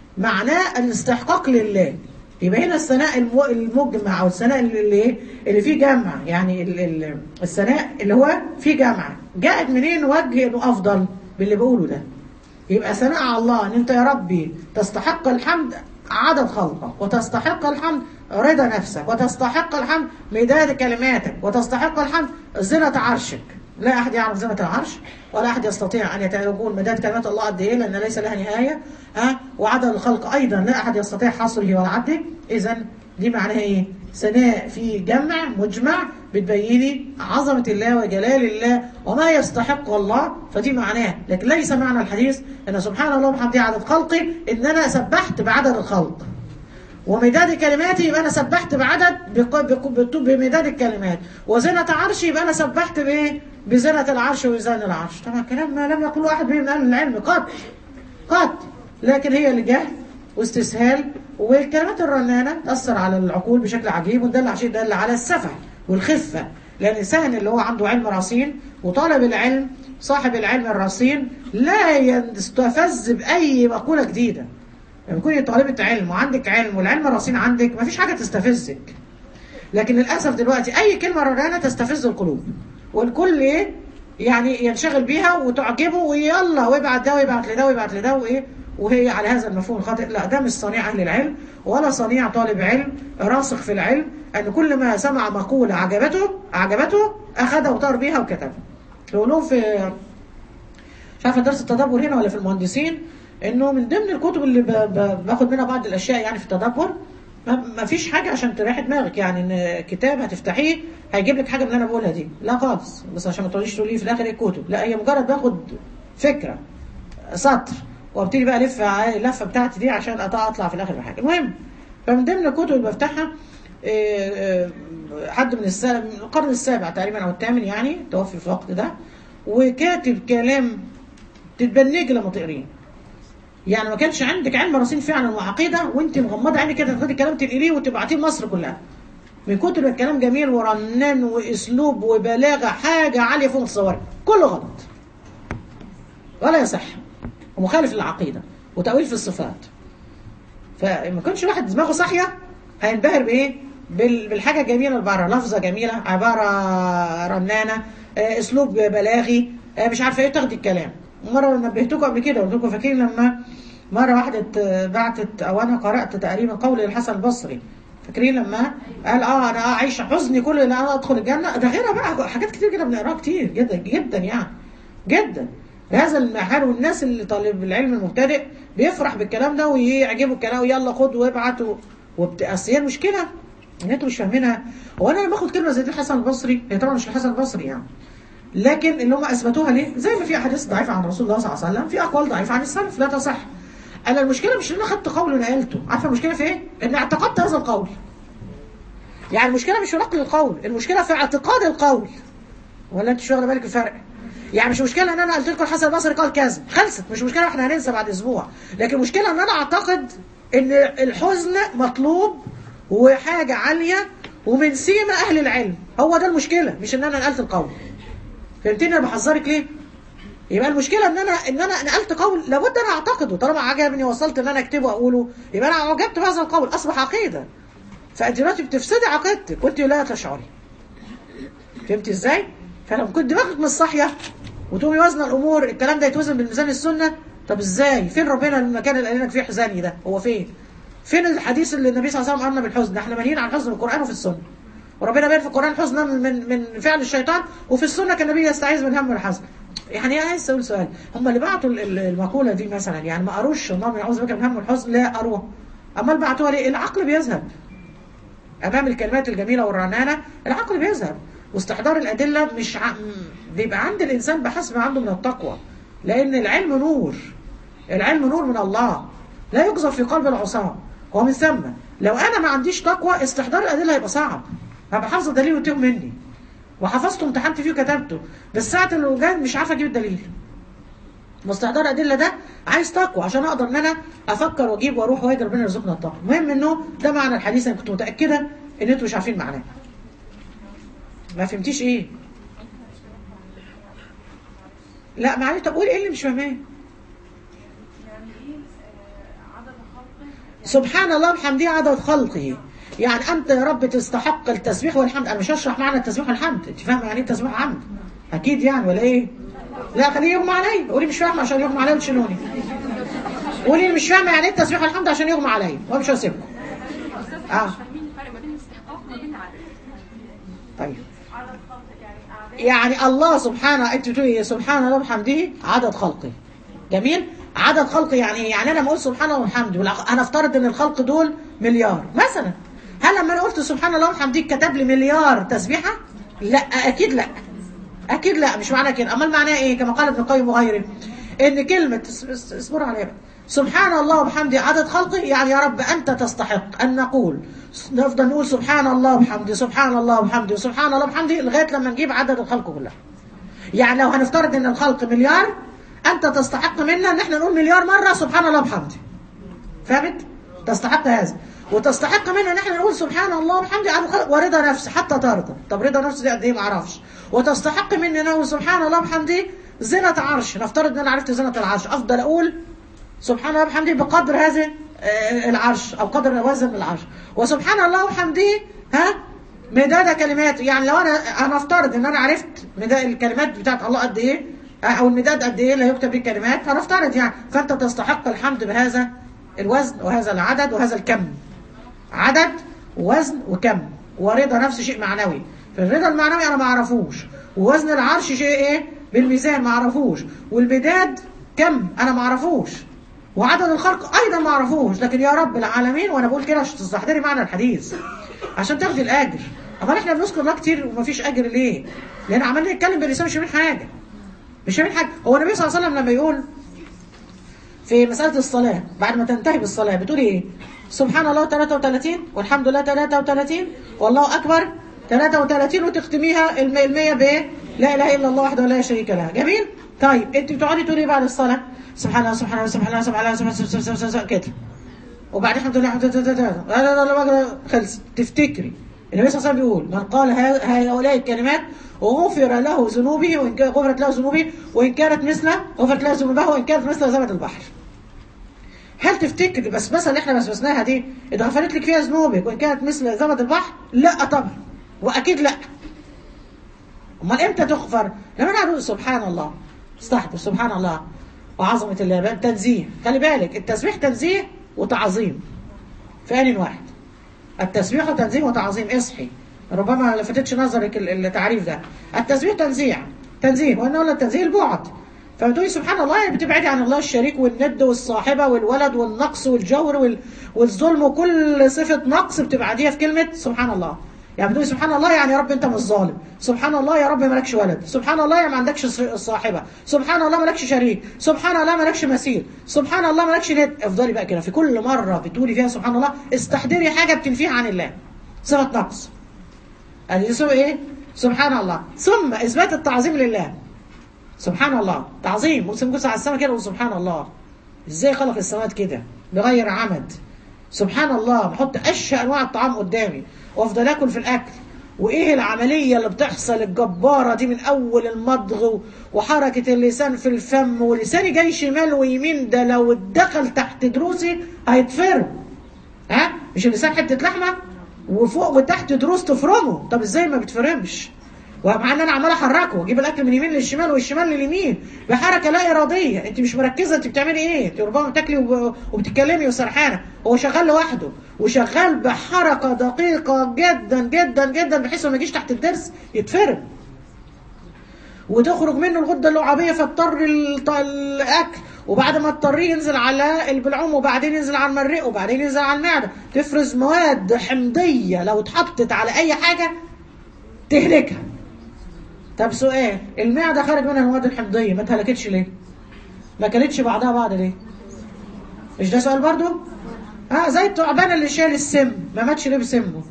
معناه الاستحقاق لله يبقى هنا الثناء الم- المجمع او الثناء اللي ايه اللي فيه جمع يعني ال- ال- الثناء اللي هو فيه جمع جاءت منين وجه انه افضل باللي بقوله ده يبقى ثناء على الله ان انت يا ربي تستحق الحمد عدد خلقك وتستحق الحمد رضا نفسك وتستحق الحمد مداد كلماتك وتستحق الحمد زنة عرشك لا احد يعرف زنة العرش ولا احد يستطيع ان يقول مداد كلمات الله قد ايه لان ليس لها نهايه ها وعدد الخلق ايضا لا احد يستطيع حصره ولا عده اذا دي معناها ايه؟ ثناء في جمع مجمع بتبيني عظمه الله وجلال الله وما يستحق الله فدي معناه لكن ليس معنى الحديث ان سبحان الله وبحمده عدد خلقي ان انا سبحت بعدد الخلق ومداد كلماتي يبقى انا سبحت بعدد بق- بق- بط- بمداد الكلمات وزنة عرشي يبقى انا سبحت بايه بزنة العرش وميزان العرش طبعا كلام ما لم يقوله احد من اهل العلم قط قط لكن هي لجهل واستسهال والكلمات الرنانة تأثر على العقول بشكل عجيب ودل على شيء دل على السفه والخفة لأن الإنسان اللي هو عنده علم رصين وطالب العلم صاحب العلم الرصين لا يستفز بأي مقولة جديدة لما تكوني طالبة علم وعندك علم والعلم الرصين عندك مفيش حاجة تستفزك لكن للأسف دلوقتي أي كلمة رنانة تستفز القلوب والكل إيه يعني ينشغل بيها وتعجبه ويلا ويبعت ده ويبعت لده ويبعت لده وإيه وهي على هذا المفهوم الخاطئ لا ده مش صنيع أهل العلم ولا صنيع طالب علم راسخ في العلم أن كل ما سمع مقولة عجبته عجبته أخذها وطار بيها وكتبها يقولون في مش عارفه درس التدبر هنا ولا في المهندسين انه من ضمن الكتب اللي ب... ب... باخد منها بعض الاشياء يعني في التدبر ما... ما فيش حاجه عشان تريح دماغك يعني ان كتاب هتفتحيه هيجيب لك حاجه من اللي انا بقولها دي لا خالص بس عشان ما تقوليش تقولي في الاخر ايه الكتب لا هي مجرد باخد فكره سطر وابتدي بقى الف على اللفه بتاعتي دي عشان أط- اطلع في الاخر بحاجه المهم فمن ضمن الكتب اللي بفتحها إيه، إيه، حد من السنة من القرن السابع تقريبا او الثامن يعني توفي في الوقت ده وكاتب كلام تتبنجي لما تقريه يعني ما كانش عندك علم رصين فعلا وعقيده وانت مغمضه عينك كده تاخدي الكلام تنقليه وتبعتيه لمصر كلها من كتر الكلام جميل ورنان واسلوب وبلاغه حاجه عاليه فوق الصور كله غلط ولا يصح ومخالف للعقيده وتاويل في الصفات فما كانش الواحد دماغه صاحيه هينبهر بايه بال- بالحاجه الجميله اللي بره لفظه جميله عباره رنانه آه، اسلوب بلاغي آه، مش عارفه ايه تاخدي الكلام مره نبهتكم قبل كده قلت لكم فاكرين لما مره واحده آه، بعتت او انا قرات تقريبا قول الحسن البصري فاكرين لما قال اه انا عايشه حزني كل ان انا ادخل الجنه ده غيرها بقى حاجات كتير كده بنقراها كتير جدا جدا يعني جدا هذا المحال والناس اللي طالب العلم المبتدئ بيفرح بالكلام ده ويعجبه الكلام ويلا خد وابعت و... وبت... اصل هي المشكله ان انتوا مش فاهمينها هو انا لما باخد كلمه زي دي الحسن البصري هي طبعا مش الحسن البصري يعني لكن اللي هم اثبتوها ليه؟ زي ما في احاديث ضعيفه عن رسول الله صلى الله عليه وسلم في اقوال ضعيفه عن السلف لا تصح. انا المشكله مش ان انا خدت قول ونقلته، عارفه المشكله في ايه؟ ان اعتقدت هذا القول. يعني المشكله مش في نقل القول، المشكله في اعتقاد القول. ولا انت مش واخده بالك الفرق؟ يعني مش مشكله ان انا قلت لكم الحسن البصري قال كذا، خلصت مش مشكله احنا هننسى بعد اسبوع، لكن المشكله ان انا اعتقد ان الحزن مطلوب وحاجه عاليه ومن سيما اهل العلم، هو ده المشكله مش ان انا نقلت القول. فهمتني انا بحذرك ليه؟ يبقى المشكله ان انا ان انا نقلت قول لابد انا اعتقده طالما عجبني وصلت ان انا اكتبه واقوله يبقى انا اعجبت بهذا القول اصبح عقيده فانت دلوقتي بتفسدي عقيدتك وانت لا تشعري فهمت ازاي؟ فلو كنت دماغك مش صاحيه وتقومي وزن الامور الكلام ده يتوزن بالميزان السنه طب ازاي؟ فين ربنا المكان اللي قال لك فيه حزاني ده؟ هو فين؟ فين الحديث اللي النبي صلى الله عليه وسلم امرنا بالحزن؟ احنا مليين عن الحزن في القران وفي السنه وربنا بين في القران حزنا من من فعل الشيطان وفي السنه كان النبي يستعيذ من هم والحزن يعني انا عايز اقول سؤال هم اللي بعتوا ال- ال- المقوله دي مثلا يعني ما قروش اللهم يعوذ بك من الهم والحزن لا قروها امال بعتوها ليه العقل بيذهب امام الكلمات الجميله والرنانه العقل بيذهب واستحضار الادله مش ع... م- بيبقى عند الانسان بحسب ما عنده من التقوى لان العلم نور العلم نور من الله لا يقذف في قلب العصاه ومن ثم لو انا ما عنديش تقوى استحضار الادله هيبقى صعب هبقى حافظ الدليل وتوه مني وحفظته امتحنت فيه وكتبته بس ساعه الوجدان مش عارفه اجيب الدليل مستحضر الادله ده عايز تقوى عشان اقدر ان انا افكر واجيب واروح واجي ربنا يرزقنا الطاقه المهم انه ده معنى الحديث انا كنت متاكده ان انتوا مش عارفين معناه ما فهمتيش ايه لا معلش طب قولي ايه اللي مش فاهماه يعني ايه آه، عدد خلقه سبحان الله بحمده عدد خلقه يعني انت يا رب تستحق التسبيح والحمد انا مش هشرح معنى التسبيح والحمد انت فاهمه يعني ايه التسبيح والحمد اكيد يعني ولا ايه لا خليه يغمى عليا قولي مش فاهمه عشان يغمى عليا وتشيلوني قولي مش فاهمه يعني ايه التسبيح والحمد عشان يغمى عليا وانا مش هسيبكم استاذ آه. احنا مش فاهمين الفرق ما بين الاستحقاق وما بين العدد طيب عدد خلق يعني اعداد يعني الله سبحانه انت بتقولي إيه؟ سبحان الله وبحمده عدد خلقه جميل عدد خلقه يعني ايه يعني انا لما اقول سبحان الله وبحمده والع- انا افترض ان الخلق دول مليار مثلا هل لما انا قلت سبحان الله وبحمده كتب لي مليار تسبيحه لا اكيد لا اكيد لا مش معنى كده امال معناه ايه كما قال ابن القيم وغيره ان كلمه اس- اس- اصبروا عليها بقى. سبحان الله وبحمده عدد خلقه يعني يا رب انت تستحق ان نقول نفضل نقول سبحان الله وبحمده سبحان الله وبحمده سبحان الله وبحمده لغايه لما نجيب عدد الخلق كلها يعني لو هنفترض ان الخلق مليار انت تستحق منا ان احنا نقول مليار مره سبحان الله وبحمده فهمت تستحق هذا وتستحق منا ان احنا نقول سبحان الله وبحمده عن خلق ورضا نفسي حتى ترضى طب رضا نفسي دي قد ايه ما اعرفش وتستحق مني ان اقول سبحان الله وبحمده زنة عرش نفترض ان انا عرفت زنة العرش افضل اقول سبحان الله وبحمده بقدر هذا آه، العرش او قدر وزن العرش وسبحان الله وبحمده ها مداد كلمات يعني لو انا انا افترض ان انا عرفت مداد الكلمات بتاعت الله قد ايه آه، او المداد قد ايه اللي هيكتب بيه الكلمات هنفترض يعني فانت تستحق الحمد بهذا الوزن وهذا العدد وهذا الكم عدد ووزن وكم ورضا نفس شيء معنوي فالرضا المعنوي انا ما اعرفوش ووزن العرش شيء ايه بالميزان ما اعرفوش والمداد كم انا ما اعرفوش وعدد الخلق ايضا ما اعرفوش لكن يا رب العالمين وانا بقول كده عشان تستحضري معنى الحديث عشان تاخدي الاجر امال احنا بنذكر الله كتير ومفيش اجر ليه لان عمالين نتكلم باللسان مش فاهمين حاجه مش فاهمين حاجه هو النبي صلى الله عليه وسلم لما يقول في مسألة الصلاة بعد ما تنتهي بالصلاة بتقول ايه سبحان الله 33 والحمد لله 33 والله أكبر 33 وتختميها الم- المية بايه لا إله إلا الله وحده لا شريك له جميل طيب انت بتقعدي تقولي ايه بعد الصلاة سبحان الله سبحان الله سبحان الله سبحان الله سبحان الله سبحان الله سبحان الله كده وبعدين الحمد لله الحمد لله لا لا لا لا خلص تفتكري النبي صلى الله عليه وسلم بيقول من قال ها- هؤلاء الكلمات وغفر له ذنوبه وإن كان غفرت له ذنوبه وإن كانت مثل غفرت له ذنوبه وإن كانت مثل زبد البحر هل تفتكر البسمسه اللي احنا بسمسناها دي اتغفرت لك فيها ذنوبك وان كانت مثل زبد البحر؟ لا طبعا واكيد لا. امال امتى تغفر؟ لما انا اقول سبحان الله استحضر سبحان الله وعظمه الله بقى تنزيه خلي بالك التسبيح تنزيه وتعظيم في آن واحد التسبيح تنزيه وتعظيم اصحي ربما ما لفتتش نظرك ال- التعريف ده التسبيح تنزيع تنزيه وان ولا التنزيه البعد فبتقولي سبحان الله يعني بتبعدي عن الله الشريك والند والصاحبه والولد والنقص والجور وال- والظلم وكل صفه نقص بتبعديها في كلمه سبحان الله يعني بتقولي سبحان الله يعني يا رب انت مش ظالم سبحان الله يا رب مالكش ولد سبحان الله يعني ما عندكش ص- صاحبه سبحان الله مالكش شريك سبحان الله مالكش مثيل سبحان الله مالكش ند افضلي بقى كده في كل مره بتقولي فيها سبحان الله استحضري حاجه بتنفيها عن الله صفه نقص يعني اسمه ايه سبحان الله ثم اثبات التعظيم لله سبحان الله تعظيم مسلم جوز على السماء كده وسبحان الله ازاي خلق السماوات كده بغير عمد سبحان الله بحط اشهى انواع الطعام قدامي وافضل اكل في الاكل وايه العمليه اللي بتحصل الجباره دي من اول المضغ و- وحركه اللسان في الفم ولساني جاي شمال ويمين ده لو اتدخل تحت دروسي هيتفرم ها مش اللسان حته لحمه وفوق وتحت دروس تفرمه طب ازاي ما بتفرمش ومع ان انا عمال احركه واجيب الاكل من اليمين للشمال والشمال لليمين بحركه لا اراديه انت مش مركزه انت بتعملي ايه انت ربما بتاكلي وب- وبتتكلمي وسرحانه هو شغال لوحده وشغال بحركه دقيقه جدا جدا جدا بحيث ما يجيش تحت الدرس يتفرم وتخرج منه الغده اللعابيه فاضطر الط- الاكل وبعد ما اضطريه ينزل على البلعوم وبعدين ينزل على المريء وبعدين ينزل على المعده تفرز مواد حمضيه لو اتحطت على اي حاجه تهلكها طب سؤال المعده خارج منها المواد الحمضيه ما اتهلكتش ليه؟ ما كلتش بعضها بعض ليه؟ مش ده سؤال برضو؟ اه زي الثعبان اللي شال السم ما ماتش ليه بسمه؟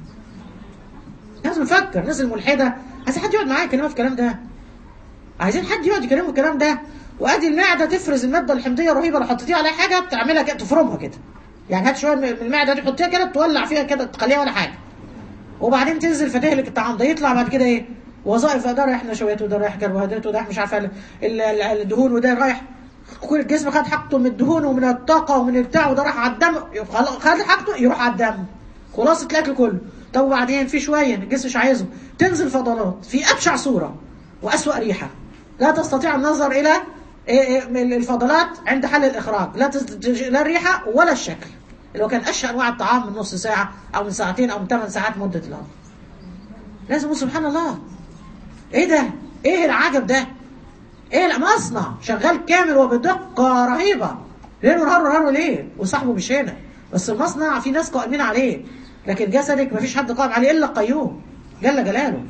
لازم نفكر الناس الملحده عايزين حد يقعد معايا يكلمها في الكلام ده عايزين حد يقعد يكلمه في الكلام ده وادي المعده تفرز الماده الحمضيه الرهيبه لو حطيتيها على حاجه تعملها كده تفرمها كده يعني هات شويه من المعده دي تحطيها كده تولع فيها كده تخليها ولا حاجه وبعدين تنزل فتهلك الطعام ده يطلع بعد كده ايه وظائف ده رايح نشويات وده رايح كربوهيدرات وده رايح مش عارفه ال- ال- ال- الدهون وده رايح كل الجسم خد حاجته من الدهون ومن الطاقه ومن البتاع وده راح على الدم خلاص خد حاجته يروح على الدم خلاصه الاكل كله طب وبعدين في شويه الجسم مش عايزه تنزل فضلات في ابشع صوره واسوأ ريحه لا تستطيع النظر الى إيه إيه من الفضلات عند حل الاخراج لا تست... لا الريحه ولا الشكل اللي هو كان اشهى انواع الطعام من نص ساعه او من ساعتين او من ثمان ساعات مده الامر لازم نقول سبحان الله ايه ده ايه العجب ده ايه المصنع شغال كامل وبدقه رهيبه ليل ونهار ونهار وليل وصاحبه مش هنا بس المصنع في ناس قائمين عليه لكن جسدك مفيش حد قائم عليه الا القيوم جل جلاله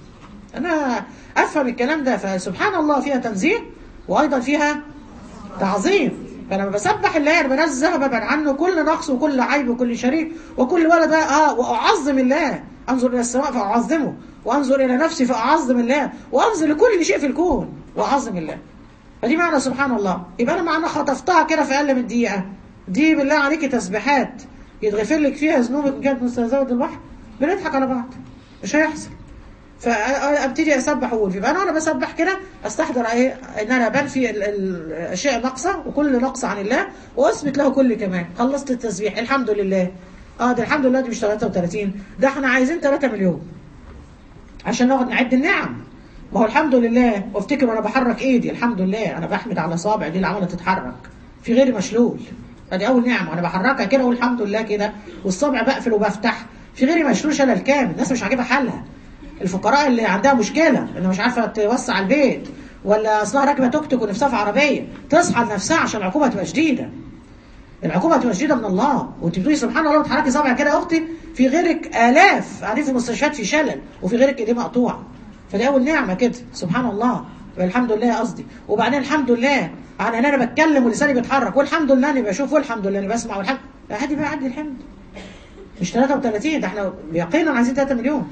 انا افهم الكلام ده فسبحان الله فيها تنزيه وايضا فيها تعظيم فلما بسبح الله انا بنزه ببعد عنه كل نقص وكل عيب وكل شريك وكل ولد اه واعظم الله انظر الى السماء فاعظمه وانظر الى نفسي فاعظم الله وانظر لكل شيء في الكون واعظم الله فدي معنى سبحان الله يبقى انا معنى خطفتها كده في اقل من دقيقه دي بالله عليك تسبيحات يتغفر لك فيها ذنوبك ان كانت مستهزئه البحر بنضحك على بعض مش هيحصل فابتدي اسبح واقول يبقى انا وانا بسبح كده استحضر ايه ان انا بنفي ال- ال- الاشياء الناقصه وكل نقص عن الله واثبت له كل كمان خلصت التسبيح الحمد لله اه ده الحمد لله دي مش 33 ده احنا عايزين 3 مليون عشان نقعد نعد النعم ما هو الحمد لله وافتكر وانا بحرك ايدي الحمد لله انا بحمد على صابع دي اللي عماله تتحرك في غيري مشلول ادي اول نعمه وانا بحركها كده اقول الحمد لله كده والصابع بقفل وبفتح في غيري مشلول شلل كامل الناس مش عاجبها حالها الفقراء اللي عندها مشكله انه مش عارفه توسع البيت ولا اصلها راكبه توك توك ونفسها في عربيه تصحى لنفسها عشان العقوبه تبقى شديده العقوبه تبقى شديده من الله وانت بتقولي سبحان الله وتحركي صابعك كده يا اختي في غيرك الاف قاعدين في المستشفيات في شلل وفي غيرك ايديه مقطوعه فدي اول نعمه كده سبحان الله الحمد لله قصدي وبعدين الحمد لله على ان انا بتكلم ولساني بيتحرك والحمد لله اني بشوف والحمد لله اني بسمع والحمد لا عادي بقى عدي الحمد مش 33 ده احنا يقينا عايزين 3 مليون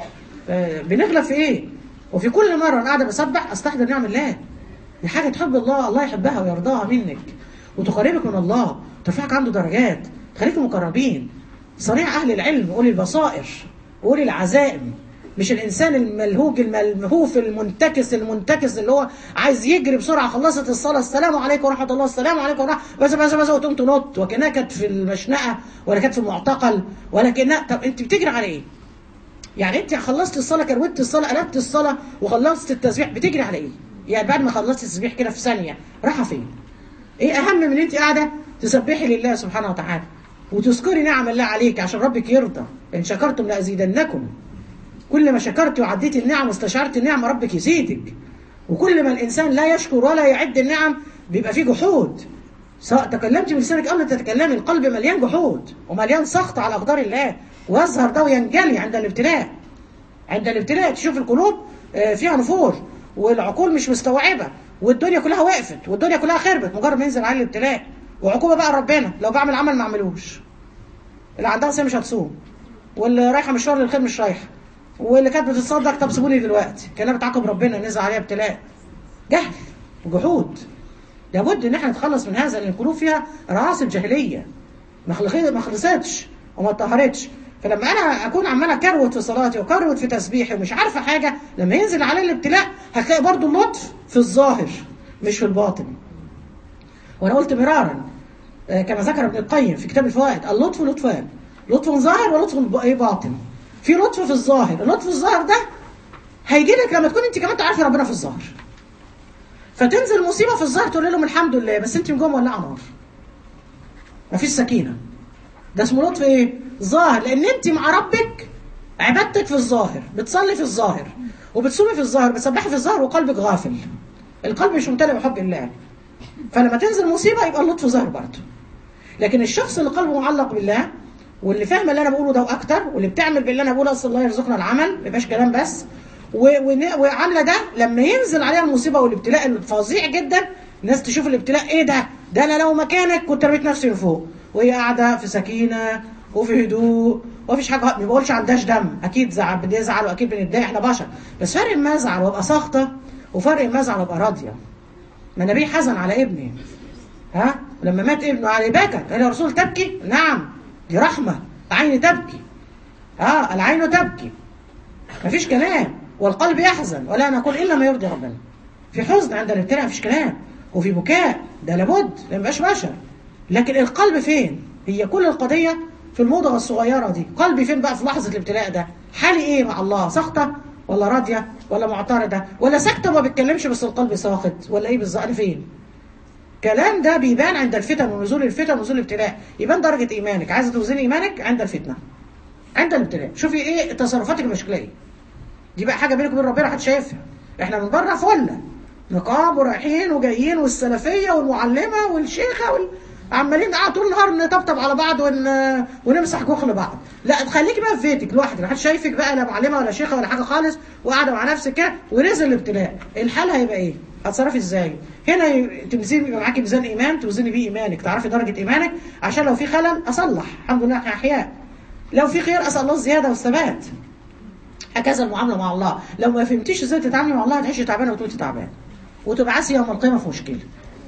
بنغلب في ايه وفي كل مره انا قاعده بسبح استحضر نعم الله دي حاجه تحب الله الله يحبها ويرضاها منك وتقربك من الله ترفعك عنده درجات تخليك مقربين صنيع اهل العلم اولي البصائر واولي العزائم مش الانسان الملهوج الملهوف المنتكس المنتكس اللي هو عايز يجري بسرعه خلصت الصلاه السلام عليكم ورحمه الله السلام عليكم ورحمه بس بس بس وتقوم تنط وكانها كانت في المشنقه ولا كانت في المعتقل ولا كانها طب انت بتجري على ايه؟ يعني انت خلصت الصلاه كروت الصلاه قلبت الصلاه وخلصت التسبيح بتجري على ايه؟ يعني بعد ما خلصت التسبيح كده في ثانيه رايحه فين؟ ايه اهم من انت قاعده تسبحي لله سبحانه وتعالى وتذكري نعم الله عليك عشان ربك يرضى ان شكرتم لازيدنكم كل ما شكرت وعديت النعم واستشعرت النعم ربك يزيدك وكل ما الانسان لا يشكر ولا يعد النعم بيبقى فيه جحود سواء تكلمت بلسانك او لا تتكلمي القلب مليان جحود ومليان سخط على اقدار الله ويظهر ده وينجلي عند الابتلاء عند الابتلاء تشوف القلوب فيها نفور والعقول مش مستوعبه والدنيا كلها وقفت والدنيا كلها خربت مجرد ما ينزل عليه الابتلاء وعقوبه بقى ربنا لو بعمل عمل ما اعملوش اللي عندها صيام مش هتصوم واللي رايحه مشوار للخير مش رايحه واللي كانت بتتصدق طب سيبوني دلوقتي كانها بتعاقب ربنا نزل عليها ابتلاء جهل وجحود لابد ان احنا نتخلص من هذا لان القلوب فيها رواسب جاهليه ما خلصتش وما اتطهرتش فلما انا اكون عمال اكروت في صلاتي وكروت في تسبيحي ومش عارفه حاجه لما ينزل علي الابتلاء هتلاقي برضو اللطف في الظاهر مش في الباطن وانا قلت مرارا كما ذكر ابن القيم في كتاب الفوائد اللطف لطفان لطف ظاهر ولطف باطن في لطف في الظاهر اللطف في الظاهر ده هيجي لك لما تكون انت كمان تعرفي ربنا في الظاهر فتنزل مصيبه في الظاهر تقول لهم الحمد لله بس انت من جوه مولعه نار مفيش سكينه ده اسمه لطف ايه ظاهر لان انت مع ربك عبادتك في الظاهر بتصلي في الظاهر وبتصومي في الظاهر بتسبحي في الظاهر وقلبك غافل القلب مش ممتلئ بحب الله فلما تنزل مصيبه يبقى اللطف ظاهر برضه لكن الشخص اللي قلبه معلق بالله واللي فاهم اللي انا بقوله ده واكتر واللي بتعمل باللي انا بقوله اصل الله يرزقنا العمل ما يبقاش كلام بس و- ون- وعامله ده لما ينزل عليها المصيبه والابتلاء الفظيع جدا الناس تشوف الابتلاء ايه ده ده انا لو مكانك كنت رميت نفسي لفوق وهي قاعده في سكينه وفي هدوء ومفيش حاجه ما بقولش عندهاش دم اكيد زعل بنزعل واكيد بنتضايق احنا بشر بس فرق ما ازعل وابقى ساخطه وفرق ما ازعل وابقى راضيه ما النبي حزن على ابني ها لما مات ابنه علي بكى قال يا رسول تبكي نعم دي رحمه العين تبكي اه العين تبكي مفيش كلام والقلب يحزن ولا نقول الا ما يرضي ربنا في حزن عند الابتلاء مفيش كلام وفي بكاء ده لابد ما يبقاش بشر لكن القلب فين هي كل القضيه في الموضه الصغيره دي قلبي فين بقى في لحظه الابتلاء ده حالي ايه مع الله ساخطه ولا راضيه ولا معترضه ولا ساكته ما بتكلمش بس القلب ساخط ولا ايه بالظبط أنا فين كلام ده بيبان عند الفتن ونزول الفتن ونزول الابتلاء يبان درجه ايمانك عايزه توزني ايمانك عند الفتنه عند الابتلاء شوفي ايه تصرفاتك المشكليه دي بقى حاجه بينك وبين ربنا محدش شايفها احنا من بره فله نقاب ورايحين وجايين والسلفيه والمعلمه والشيخه وال... عمالين قاعد طول النهار نطبطب على بعض ون... ونمسح جخل بعض لا خليكي بقى في بيتك لوحدك محدش شايفك بقى لا معلمه ولا شيخه ولا حاجه خالص وقاعده مع نفسك كده ونزل الابتلاء الحل هيبقى ايه هتصرفي ازاي هنا ي- تمزيني يبقى معاكي ميزان ايمان توزني بيه ايمانك تعرفي درجه ايمانك عشان لو في خلل اصلح الحمد لله احنا احياء لو في خير اسال الله الزياده والثبات هكذا المعامله مع الله لو ما فهمتيش ازاي تتعاملي مع الله هتعيشي تعبانه وتموتي تعبانه وتبعثي يوم القيامه في مشكله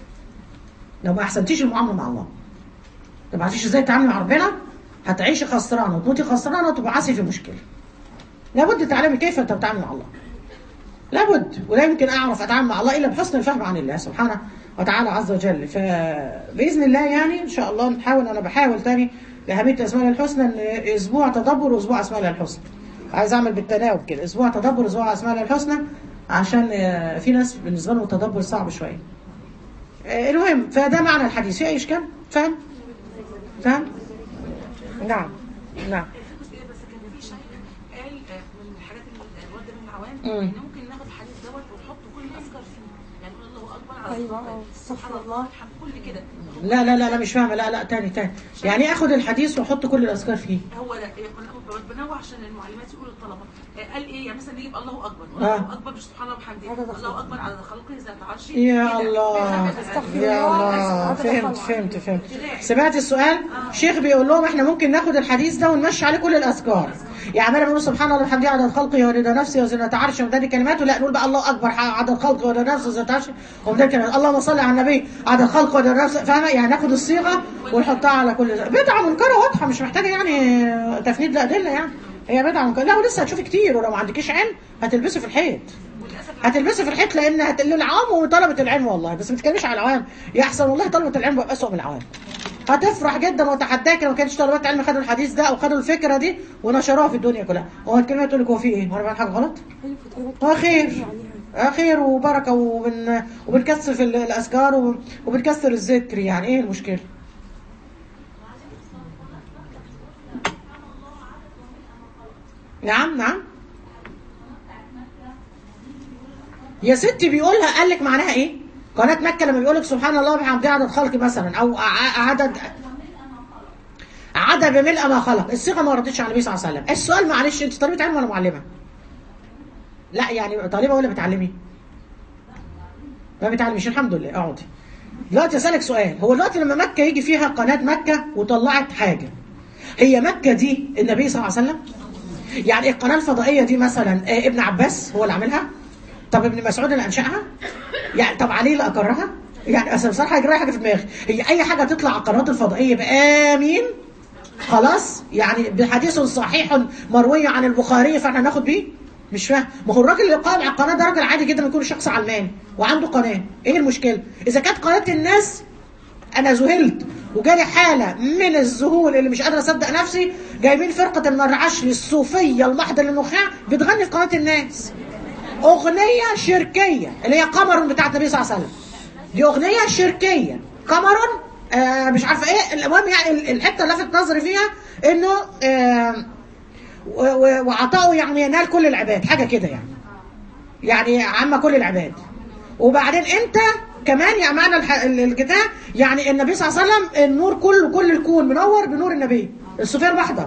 لو ما احسنتيش المعامله مع الله ما تعرفيش ازاي تتعاملي مع ربنا هتعيشي خسرانه وتموتي خسرانه وتبعثي في مشكله لابد تعلمي كيف تتعاملي مع الله لابد ولا يمكن اعرف اتعامل مع الله الا بحسن الفهم عن الله سبحانه وتعالى عز وجل فباذن الله يعني ان شاء الله نحاول انا بحاول تاني لاهميه اسماء الله الحسنى ان اسبوع تدبر واسبوع اسماء الله الحسنى عايز اعمل بالتناوب كده اسبوع تدبر واسبوع اسماء الله الحسنى عشان آه، في ناس بالنسبه لهم التدبر صعب شويه آه، المهم فده معنى الحديث في اي اشكال فاهم فاهم نعم نعم بس كان في شيخ قال آه، من الحاجات اللي الواد بن معوان مم. ان ممكن ناخد الحديث دوت ونحط كل الاذكار فيه يعني نقول الله اكبر على أيوة، الله آه. سبحان الله الحمد كل كده لا لا لا لا مش فاهمه لا لا تاني تاني يعني اخد الحديث واحط كل الاذكار فيه هو لا كنا بنوع عشان المعلمات يقولوا الطلبه آه، قال ايه يعني مثلا نجيب الله اكبر آه. الله اكبر مش سبحان الله وبحمده الله اكبر على خلقه ذات عرشه يا كده. الله استغفر يا الله. الله هذا فهمت خطأ. فهمت فهمت سمعت السؤال شيخ بيقول لهم احنا ممكن ناخد الحديث ده ونمشي عليه كل الاذكار يعني انا بنقول سبحان الله وبحمده عدد خلقه ورضا نفسي وزنة عرشه ومداد كلماته لا نقول بقى الله اكبر عدد خلقه ورضا نفسي وزنة عرشه ومداد كلماته اللهم صل على النبي عدد خلقه ورضا نفسي فاهمه يعني ناخد الصيغه ونحطها على كل بدعه منكره واضحه مش محتاجه يعني تفنيد لادله يعني هي بدعه منكره لا ولسه هتشوفي كتير ولو ما عندكيش علم هتلبسي في الحيط هتلبسي في الحيط لان هت... للعوام وطلبه العلم والله بس ما تتكلميش على العوام يحسن والله طلبه العلم بقى اسوء من العوام هتفرح جدا وتحداك لو كانش طلبات علم خدوا الحديث ده او خدوا الفكره دي ونشروها في الدنيا كلها هو الكلمه تقول لك هو في ايه؟ هو انا بعمل حاجه غلط؟ هو خير آه خير وبركه وبن... وبنكسر في ال- الاذكار وب- وبنكسر الذكر يعني ايه المشكله؟ نعم نعم يا ستي بيقولها قال لك معناها ايه؟ قناة مكة لما بيقول لك سبحان الله وبحمده عدد خلق مثلا او ع- عدد عدد بملء ما خلق الصيغه ما وردتش على النبي صلى الله عليه وسلم السؤال معلش انت طالبه علم ولا معلمه؟ لا يعني طالبه ولا بتعلمي؟ ما بتعلميش الحمد لله اقعدي دلوقتي اسالك سؤال هو دلوقتي لما مكه يجي فيها قناه مكه وطلعت حاجه هي مكه دي النبي صلى الله عليه وسلم؟ يعني القناه الفضائيه دي مثلا آه، ابن عباس هو اللي عاملها؟ طب ابن مسعود اللي انشاها؟ يعني طب علي اللي اقرها؟ يعني اصل بصراحه يجري حاجه في دماغي هي اي حاجه تطلع على القنوات الفضائيه بامين خلاص يعني بحديث صحيح مروي عن البخاري فاحنا ناخد بيه مش فاهم ما هو الراجل اللي قائم على القناه ده راجل عادي جدا يكون شخص علماني وعنده قناه ايه المشكله اذا كانت قناه الناس انا ذهلت وجالي حاله من الذهول اللي مش قادره اصدق نفسي جايبين فرقه المرعشلي الصوفيه المحض للنخاع بتغني في قناه الناس اغنيه شركيه اللي هي قمر بتاعت النبي صلى الله عليه وسلم دي اغنيه شركيه قمر آه مش عارفه ايه المهم يعني ال- الحته اللي لفت نظري فيها انه آه و- و- وعطاؤه يعني ينال كل العباد حاجه كده يعني يعني عامه كل العباد وبعدين انت كمان يعني معنى الح- ال- الكتاب يعني النبي صلى الله عليه وسلم النور كله كل الكون منور بنور النبي الصوفيه البحضر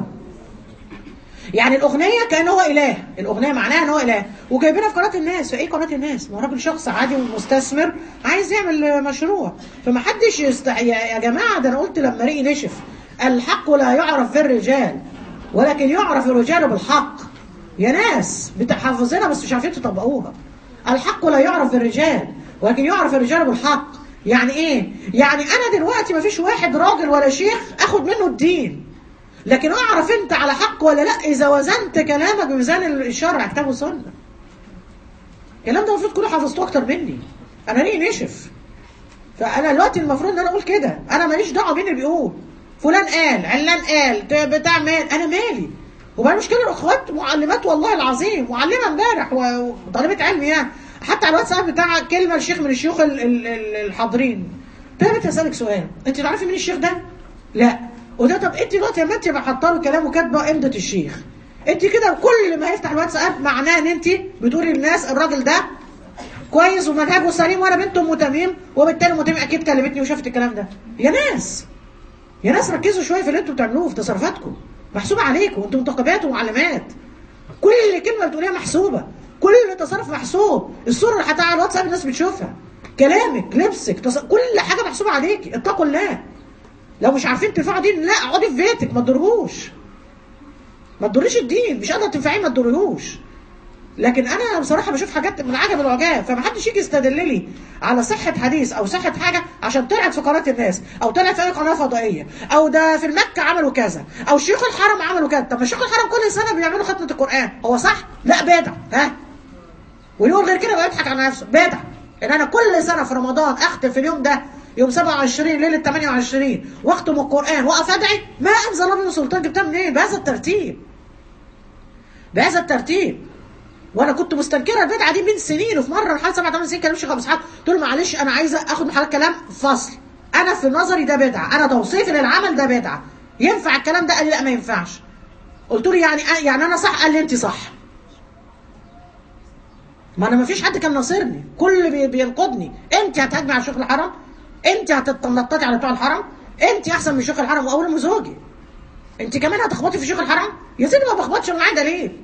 يعني الاغنيه كان هو اله الاغنيه معناها ان هو اله وجايبينها في قناه الناس في اي قناه الناس ما هو راجل شخص عادي ومستثمر عايز يعمل مشروع فما حدش يست... يا يا جماعه ده انا قلت لما ريقي نشف الحق لا يعرف في الرجال ولكن يعرف الرجال بالحق يا ناس بتحفظينها بس مش عارفين تطبقوها الحق لا يعرف في الرجال ولكن يعرف الرجال بالحق يعني ايه يعني انا دلوقتي ما فيش واحد راجل ولا شيخ اخد منه الدين لكن اعرف انت على حق ولا لا اذا وزنت كلامك بميزان الشرع كتاب وسنه الكلام ده المفروض كله حفظته اكتر مني انا ليه نشف فانا دلوقتي المفروض ان انا اقول كده انا ماليش دعوه مين اللي بيقول فلان قال علان قال ت- بتاع مال انا مالي وبقى مشكله الاخوات معلمات والله العظيم معلمه امبارح و- وطالبه علم يعني حتى على الواتساب بتاع كلمه لشيخ من الشيوخ ال- ال- ال- الحاضرين قلت لها بنت اسالك سؤال انت تعرفي مين الشيخ ده؟ لا وده طب انت دلوقتي لما انت حاطه له كلام وكاتبه امضه الشيخ انت كده كل ما يفتح الواتساب معناه ان انت بتقولي للناس الراجل ده كويس ومنهجه سليم وانا بنت ام تميم وبالتالي ام تميم اكيد كلمتني وشافت الكلام ده يا ناس يا ناس ركزوا شويه في اللي انتوا بتعملوه في تصرفاتكم محسوبه عليكم انتوا منتخبات ومعلمات كل كلمه بتقوليها محسوبه كل تصرف محسوب الصوره اللي حطها على الواتساب الناس بتشوفها كلامك لبسك تص... كل حاجه محسوبه عليك اتقوا الله لو مش عارفين ترفعوا دين لا اقعدي في بيتك ما تضرهوش ما تضريش الدين مش قادره تنفعيه ما تضرهوش لكن انا بصراحه بشوف حاجات من عجب العجاب فمحدش يجي يستدل لي على صحه حديث او صحه حاجه عشان طلعت في قناه الناس او طلعت في اي قناه فضائيه او ده في المكه عملوا كذا او شيوخ الحرم عملوا كذا طب ما شيوخ الحرم كل سنه بيعملوا ختمه القران هو صح لا بدع ها ويقول غير كده بقى يضحك على نفسه بدع ان انا كل سنه في رمضان اختم في اليوم ده يوم 27 ليله 28 واختم القران واقف ادعي ما انزل الله من سلطان جبتها منين بهذا الترتيب بهذا الترتيب وانا كنت مستنكره البدعه دي من سنين وفي مره لحد سبع ثمان سنين كلام الشيخ ابو اسحاق قلت له معلش انا عايزه اخد من حضرتك كلام فصل انا في نظري ده بدعه انا توصيفي للعمل ده بدعه ينفع الكلام ده قال لي لا ما ينفعش قلت له يعني يعني انا صح قال لي انت صح ما انا ما فيش حد كان ناصرني كل بي- بينقضني انت هتهاجمي على شيوخ الحرم انت هتتنططي على بتوع الحرم انت احسن من شيوخ الحرم واول من زوجي انت كمان هتخبطي في شيوخ الحرم يا سيدي ما بخبطش أنا معايا دليل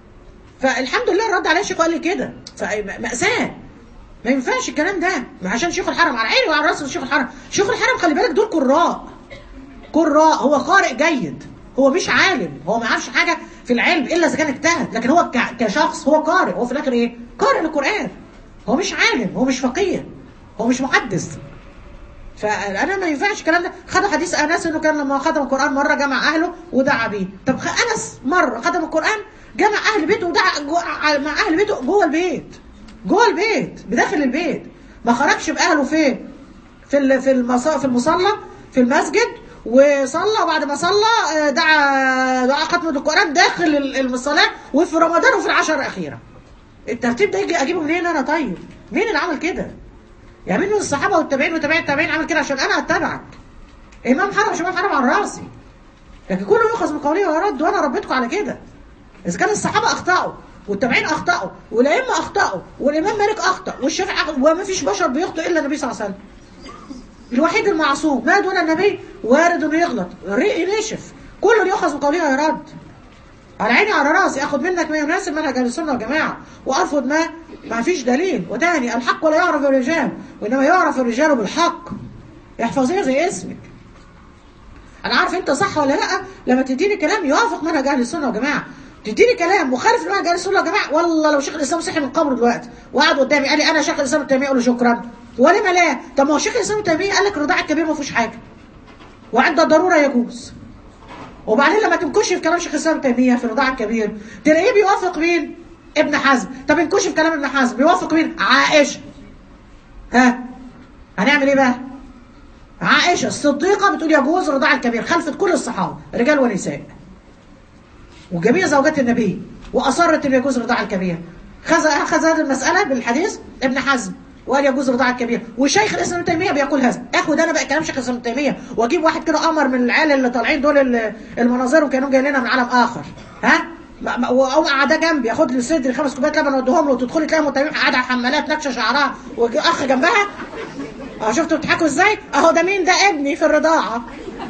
فالحمد لله رد عليا الشيخ وقال لي كده فمأساة ما ينفعش الكلام ده ما عشان شيخ الحرم على عيني وعلى راسي شيخ الحرم شيخ الحرم خلي بالك دول قراء قراء هو قارئ جيد هو مش عالم هو ما يعرفش حاجه في العلم الا اذا كان اجتهد لكن هو ك- كشخص هو قارئ هو في الاخر ايه قارئ للقران هو مش عالم هو مش فقيه هو مش محدث فانا ما ينفعش الكلام ده خدوا حديث انس انه كان لما ختم القران مره جمع اهله ودعا بيه طب خ- انس مره ختم القران جمع اهل بيته ودعا جو- ع- مع اهل بيته جوه البيت جوه البيت بداخل البيت ما خرجش باهله فين في ال- في المص- في المصلى في المسجد وصلى وبعد ما صلى آه، دعا دعا ختمة القرآن داخل ال- الصلاة وفي رمضان وفي العشر الأخيرة الترتيب ده يجي أجيبه منين أنا طيب مين اللي عمل كده يعني مين من الصحابة والتابعين وتابعين التابعين عمل كده عشان أنا أتبعك إمام حرم مش إمام حرم على راسي لكن كله يؤخذ من قولي ويرد وأنا ربيتكم على كده إذا كان الصحابة أخطأوا والتابعين أخطأوا والأئمة أخطأوا والإمام مالك أخطأ والشافعي أخطأ وما فيش بشر بيخطئ إلا النبي صلى الله عليه وسلم الوحيد المعصوم ما دون النبي وارد انه يغلط رئي نشف كله يؤخذ من قوله ويرد على عيني على راسي اخد منك ما يناسب منهج اهل السنه والجماعه وارفض ما ما فيش دليل وتاني الحق ولا يعرف الرجال وانما يعرف الرجال بالحق احفظيها زي اسمك انا عارف انت صح ولا لا لما تديني كلام يوافق منهج اهل السنه والجماعه تديني كلام مخالف لمنهج اهل السنه والجماعه والله لو شيخ الاسلام صحي من قبره دلوقتي وقعد قدامي قال لي انا شيخ الاسلام ابن تيميه اقول له شكرا ولما لا طب ما هو شيخ الاسلام ابن تيميه قال لك الرضاع الكبير ما فيهوش حاجه وعند الضروره يجوز وبعدين لما تنكشف في كلام شيخ الاسلام ابن تيميه في الرضاع الكبير تلاقيه بيوافق مين؟ ابن حزم طب انكشف كلام ابن حزم بيوافق مين؟ عائشه ها هنعمل ايه بقى؟ عائشه الصديقه بتقول يجوز الرضاع الكبير خلفت كل الصحابه رجال ونساء وجميع زوجات النبي واصرت ان يجوز الرضاع الكبير خذ اخذ هذه المساله بالحديث ابن حزم وقال يجوز الرضاعه الكبير وشيخ الاسلام ابن تيميه بيقول هذا اخد انا بقى كلام شيخ الاسلام ابن تيميه واجيب واحد كده قمر من العيال اللي طالعين دول اللي- المناظر وكانوا جايين لنا من عالم اخر ها ما- ما- واقوم قاعده جنبي ياخد لي صدري خمس كوبايات لبن اوديهم له وتدخلي تلاقي متيمه قاعده على حمالات نكشه شعرها واخ جنبها اه شفتوا بتضحكوا ازاي؟ اهو ده مين ده ابني في الرضاعه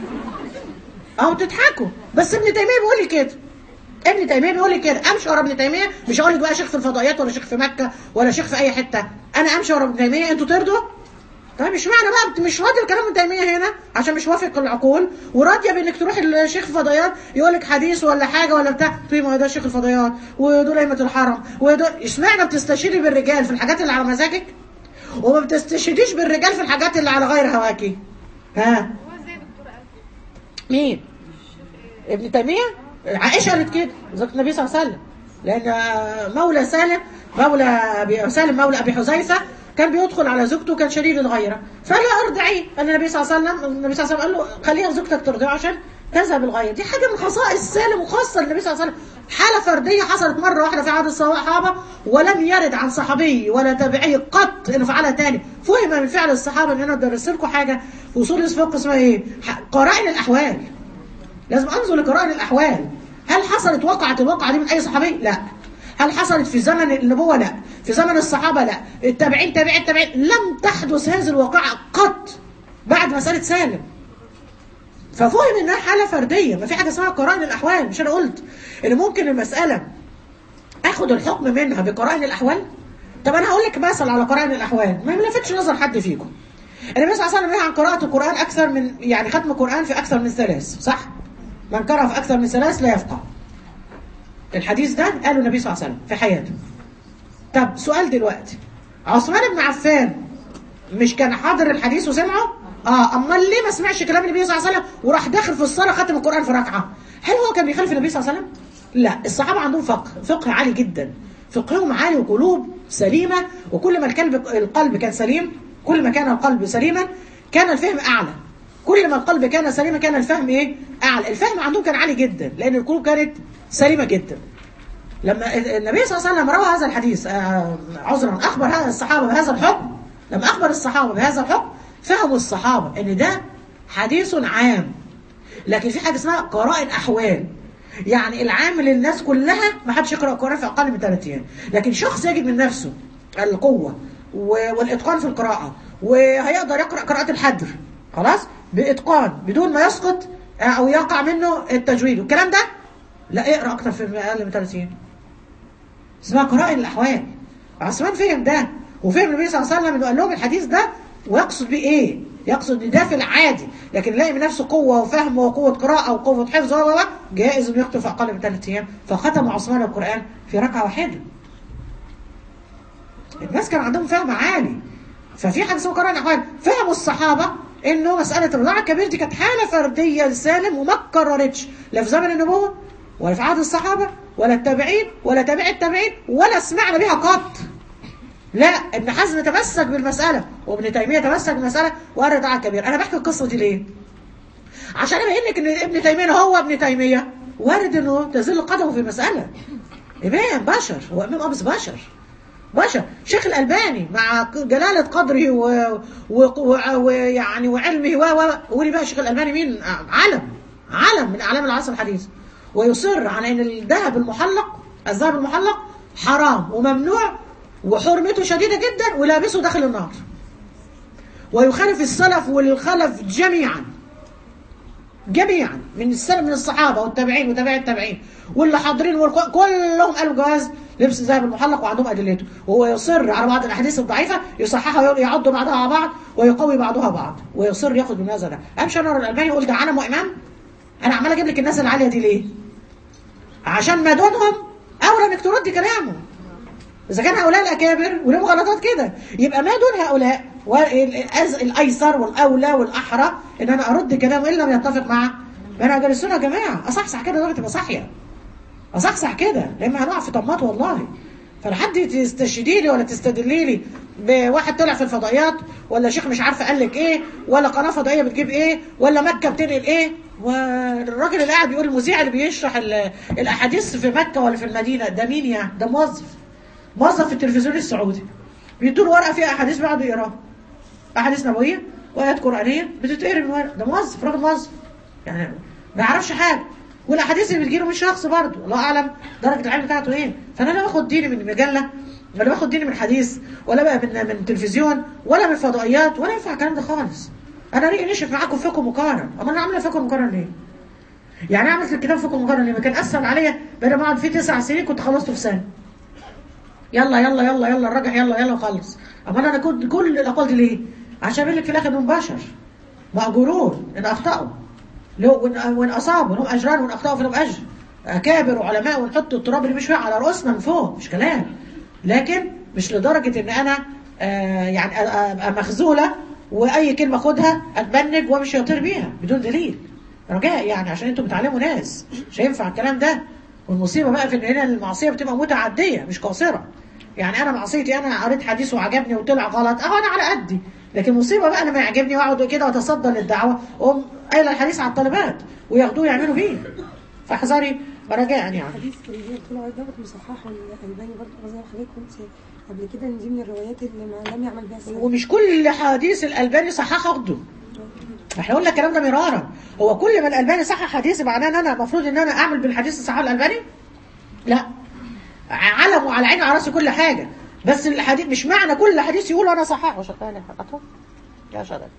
اهو بتضحكوا بس ابن تيميه بيقول لي كده ابن تيميه بيقول لي كده امشي ورا ابن تيميه مش هقول لك بقى شيخ في الفضائيات ولا شيخ في مكه ولا شيخ في اي حته انا امشي ورا ابن تيميه انتوا ترضوا طيب اشمعنى بقى انت مش راضيه بكلام ابن تيميه هنا عشان مش وافق العقول وراضيه بانك تروح الشيخ الفضائيات يقول لك حديث ولا حاجه ولا بتاع تقولي ما هو ده شيخ الفضائيات ودول ائمه الحرم ودول اشمعنى بتستشيري بالرجال في الحاجات اللي على مزاجك وما بتستشهديش بالرجال في الحاجات اللي على غير هواكي ها هو ازاي يا دكتور قال مين ابن تيميه عائشه قالت كده زوجة النبي صلى الله عليه وسلم لان مولى سالم مولى أبي سالم مولى ابي حذيفه كان بيدخل على زوجته كان شديد الغيره فلا ارضعيه قال النبي صلى الله عليه وسلم النبي صلى الله عليه وسلم قال له خليها زوجتك ترضعه عشان تذهب الغيره دي حاجه من خصائص سالم وخاصه للنبي صلى الله عليه وسلم حاله فرديه حصلت مره واحده في عهد الصحابه ولم يرد عن صحابي ولا تابعي قط انه فعلها تاني فهم من فعل الصحابه ان انا ادرس لكم حاجه في اصول الفقه اسمها ايه؟ ح- قرائن الاحوال لازم انظر لقرائن الاحوال هل حصلت وقعت الواقعه دي من اي صحابي لا هل حصلت في زمن النبوه لا في زمن الصحابه لا التابعين تابعين تابعين لم تحدث هذه الواقعه قط بعد مساله سالم ففهم انها حاله فرديه ما في حاجه اسمها قرائن الاحوال مش انا قلت ان ممكن المساله اخد الحكم منها بقرائن الاحوال طب انا هقول لك مثل على قرائن الاحوال ما يلفتش نظر حد فيكم النبي صلى الله عليه وسلم نهى عن قراءة القرآن أكثر من يعني ختم القرآن في أكثر من ثلاث صح؟ من قرأ في أكثر من ثلاث لا يفقه. الحديث ده قاله النبي صلى الله عليه وسلم في حياته. طب سؤال دلوقتي عثمان بن عفان مش كان حاضر الحديث وسمعه؟ اه امال ليه ما سمعش كلام النبي صلى الله عليه وسلم وراح داخل في الصلاه ختم القران في ركعه؟ هل هو كان بيخالف النبي صلى الله عليه وسلم؟ لا الصحابه عندهم فقه فقه عالي جدا فقههم عالي وقلوب سليمه وكل ما القلب القلب كان سليم كل ما كان القلب سليما كان الفهم اعلى كل ما القلب كان سليما كان الفهم ايه؟ اعلى الفهم عندهم كان عالي جدا لان القلوب كانت سليمه جدا لما النبي صلى الله عليه وسلم روى هذا الحديث آه، عذرا اخبر هذا الصحابه بهذا الحكم لما اخبر الصحابه بهذا الحكم فهموا الصحابه ان ده حديث عام لكن في حاجه اسمها قرائن احوال يعني العام للناس كلها ما حدش يقرا القران في اقل من ثلاث ايام لكن شخص يجد من نفسه القوه و- والاتقان في القراءه وهيقدر يقرا قراءه الحدر خلاص باتقان بدون ما يسقط آه، او يقع منه التجويد والكلام ده لا اقرا اكتر في اقل من ثلاث ايام اسمها قرائن الاحوال عثمان فهم ده وفهم النبي صلى الله عليه وسلم انه قال لهم الحديث ده ويقصد بيه ايه؟ يقصد ان ده في العادي لكن يلاقي من نفسه قوه وفهم وقوه قراءه وقوه حفظ و و و، جائز انه يخطئ في اقل من ثلاث ايام فختم عثمان القران في ركعه واحده. الناس كان عندهم فهم عالي ففي حاجه اسمها قرائن احوال فهموا الصحابه انه مساله الرضاعه الكبير دي كانت حاله فرديه لسالم وما اتكررتش لا في زمن النبوه ولا في عهد الصحابه ولا التابعين ولا تابع التابعين ولا سمعنا بها قط لا ابن حزم تمسك بالمسألة وابن تيمية تمسك بالمسألة وقال رضاعة كبير أنا بحكي القصة دي ليه؟ عشان أبين لك إن ابن تيمية هو ابن تيمية وارد إنه تزل قدمه في المسألة إمام بشر هو إمام أبس بشر بشر شيخ الألباني مع جلالة قدره و- و- و- ويعني وعلمه و و قولي بقى شيخ الألباني مين؟ علم علم من أعلام العصر الحديث ويصر على إن الذهب المحلق الذهب المحلق حرام وممنوع وحرمته شديدة جدا ولابسه داخل النار ويخالف السلف والخلف جميعا جميعا من السلف من الصحابه والتابعين وتابع التابعين واللي حاضرين والك- كلهم قالوا جواز لبس الذهب المحلق وعندهم ادلته وهو يصر على بعض الاحاديث الضعيفه يصححها ويعض بعضها على بعض ويقوي بعضها بعض ويصر ياخد من هذا ده امشي انا ورا الالباني واقول ده علم وامام انا عمال اجيب لك الناس العاليه دي ليه؟ عشان ما دونهم اولى انك تردي كلامه اذا كان هؤلاء الاكابر ولهم غلطات كده يبقى ما دون هؤلاء والأز- الايسر والاولى والاحرى ان انا ارد كلامه ان لم يتفق مع منهج السنه يا جماعه اصحصح كده لغايه تبقى صاحيه اصحصح كده لما هنقع في طماط والله فلا حد تستشهدي لي ولا تستدلي لي بواحد طلع في الفضائيات ولا شيخ مش عارفه قال لك ايه ولا قناه فضائيه بتجيب ايه ولا مكه بتنقل ايه والراجل اللي قاعد بيقول المذيع اللي بيشرح ال- الاحاديث في مكه ولا في المدينه ده مين يعني ده موظف موظف في التلفزيون السعودي بيدوا له ورقه فيها احاديث بيقعدوا يقراها احاديث نبويه وايات قرانيه بتتقري من ورق ده موظف راجل موظف يعني ما يعرفش حاجه والاحاديث اللي بتجيله من شخص برضه الله اعلم درجه العلم بتاعته ايه فانا لا باخد ديني من مجله ولا باخد ديني من حديث ولا بقى من من تلفزيون ولا من فضائيات ولا ينفع الكلام ده خالص انا ليه نشف معاكم فقه مقارن اما انا عامله فقه مقارن ليه يعني عملت الكتاب فقه مقارن ليه ما كان اسهل عليا بدل ما اقعد فيه تسع سنين كنت خلصته في سنه يلا يلا يلا يلا الراجح يلا يلا خلص اما انا كنت كل الاقوال دي ليه عشان اقول لك في الاخر انهم بشر مأجورون ان اخطاوا لو وان وإن اصابوا لهم اجران وان اخطاوا فلهم اجر اكابر وعلماء ونحط التراب اللي مش فيه على رؤوسنا من فوق مش كلام لكن مش لدرجه ان انا آه يعني أ- ابقى مخزوله واي كلمه اخدها اتبنج وامشي اطير بيها بدون دليل رجاء يعني عشان انتوا بتعلموا ناس مش هينفع الكلام ده والمصيبه بقى في ان هنا المعصيه بتبقى متعديه مش قاصره يعني انا معصيتي انا قريت حديث وعجبني وطلع غلط اهو انا على قدي لكن المصيبه بقى لما يعجبني واقعد كده واتصدى للدعوه اقوم قايله الحديث على الطالبات وياخدوه يعملوا بيه فاحذري رجاء يعني حديث اللي طلع دوت مصححه الألباني برضه زي ما حضرتك قلت قبل كده ان دي من الروايات اللي ما لم يعمل بها السلف ومش كل حديث الالباني صححه اخده احنا قلنا الكلام ده مرارا هو كل ما الالباني صحح حديث معناه ان انا المفروض ان انا اعمل بالحديث الصحيح الالباني لا علم وعلى عيني وعلى راسي كل حاجه بس الحديث مش معنى كل حديث يقول انا صححه شغال يا شغال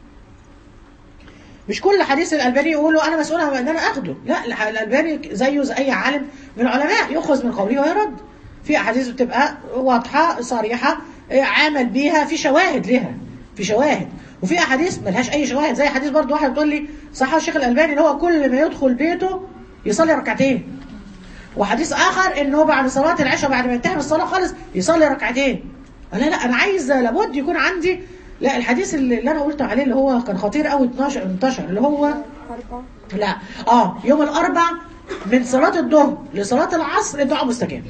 مش كل حديث الالباني يقولوا انا مسؤول عن ان انا اخده لا الح- الالباني زيه زي اي عالم من العلماء يؤخذ من قوله ويرد في احاديث بتبقى واضحه صريحه إيه، عمل بيها في شواهد لها في شواهد وفي احاديث ملهاش اي شواهد زي حديث برضو واحد بتقول لي صح الشيخ الالباني ان هو كل ما يدخل بيته يصلي ركعتين وحديث اخر انه بعد صلاه العشاء بعد ما ينتهي من الصلاه خالص يصلي ركعتين لا لا انا عايز لابد يكون عندي لا الحديث اللي اللي انا قلت عليه اللي هو كان خطير قوي 12 انتشر اللي هو أربعة لا اه يوم الاربع من صلاه الظهر لصلاه العصر الدعاء مستجاب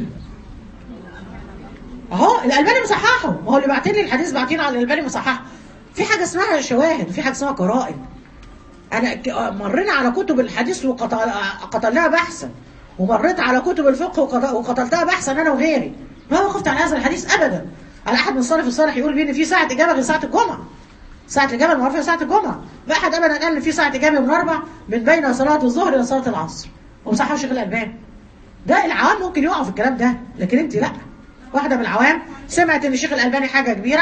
اهو الالباني مصححه ما هو اللي بعتين لي الحديث بعتين على الالباني مصححه في حاجه اسمها شواهد في حاجه اسمها قرائن انا ك- آه، مرينا على كتب الحديث وقتلناها بحثا ومريت على كتب الفقه وقت- وقتلتها بحثا انا وغيري ما وقفت على هذا الحديث ابدا على احد من السلف الصالح يقول لي ان في ساعه اجابه غير ساعه الجمعه ساعة الإجابة المعروفة ساعة الجمعة ما أحد أبدا قال إن في ساعة إجابة يوم الأربع من بين صلاة الظهر إلى صلاة العصر ومصحح الشيخ الألباني ده العوام ممكن يقعوا في الكلام ده لكن أنت لا واحدة من العوام سمعت إن الشيخ الألباني حاجة كبيرة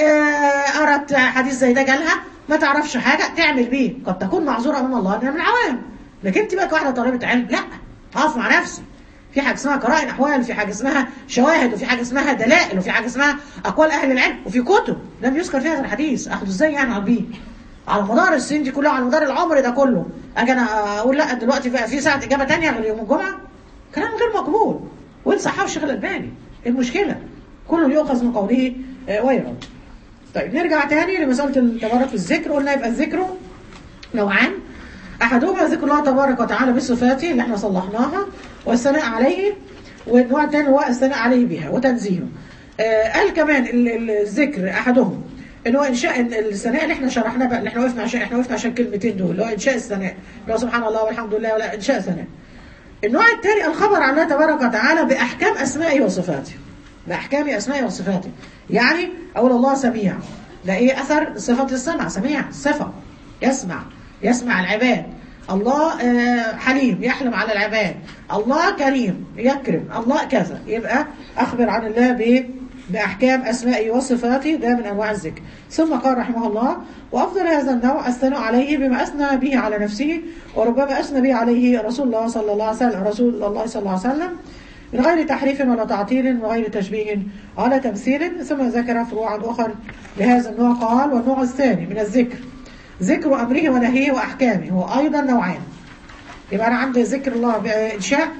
آه، قرأت حديث زي ده جالها ما تعرفش حاجة تعمل بيه قد تكون معذورة أمام الله إنها من العوام لكن أنت بقى واحدة طالبة علم لا أقف مع نفسي في حاجة اسمها قرائن أحوال في حاجة اسمها شواهد وفي حاجة اسمها دلائل وفي حاجة اسمها أقوال أهل العلم وفي كتب لم يذكر فيها هذا الحديث أخده إزاي يعني على بيه على مدار السنين دي كلها على مدار العمر ده كله أجي أنا أقول لا دلوقتي بقى في ساعة إجابة تانية غير يوم الجمعة كلام غير مقبول وإن صححه الشيخ الألباني إيه المشكلة كله يؤخذ من قوله آه، ويرد طيب نرجع تاني لمسألة التبارك في الذكر قلنا يبقى الذكر نوعان احدهما ذكر الله تبارك وتعالى بصفاته اللي احنا صلحناها والثناء عليه والنوع الثاني هو الثناء عليه بها وتنزيهه آه قال كمان ال- ال- الذكر احدهم ان هو انشاء ال- الثناء اللي احنا شرحناه بقى اللي احنا وقفنا عشان احنا وقفنا عشان كلمتين دول اللي هو انشاء الثناء اللي هو سبحان الله والحمد لله ولا انشاء ثناء النوع الثاني الخبر عن الله تبارك وتعالى باحكام اسمائه وصفاته باحكام اسمائه وصفاته يعني اقول الله سميع ده ايه اثر صفه السمع سميع صفه يسمع يسمع العباد الله آه، حليم يحلم على العباد الله كريم يكرم الله كذا يبقى اخبر عن الله ب بأحكام أسمائه وصفاته ده من أنواع الذكر ثم قال رحمه الله وأفضل هذا النوع الثناء عليه بما أثنى به على نفسه وربما أثنى به عليه رسول الله صلى الله عليه وسلم رسول الله صلى الله عليه وسلم من غير تحريف ولا تعطيل وغير تشبيه ولا تمثيل ثم ذكر فروعا أخر لهذا النوع قال والنوع الثاني من الذكر ذكر أمره ونهيه وأحكامه هو أيضا نوعان يبقى أنا عندي ذكر الله بإنشاء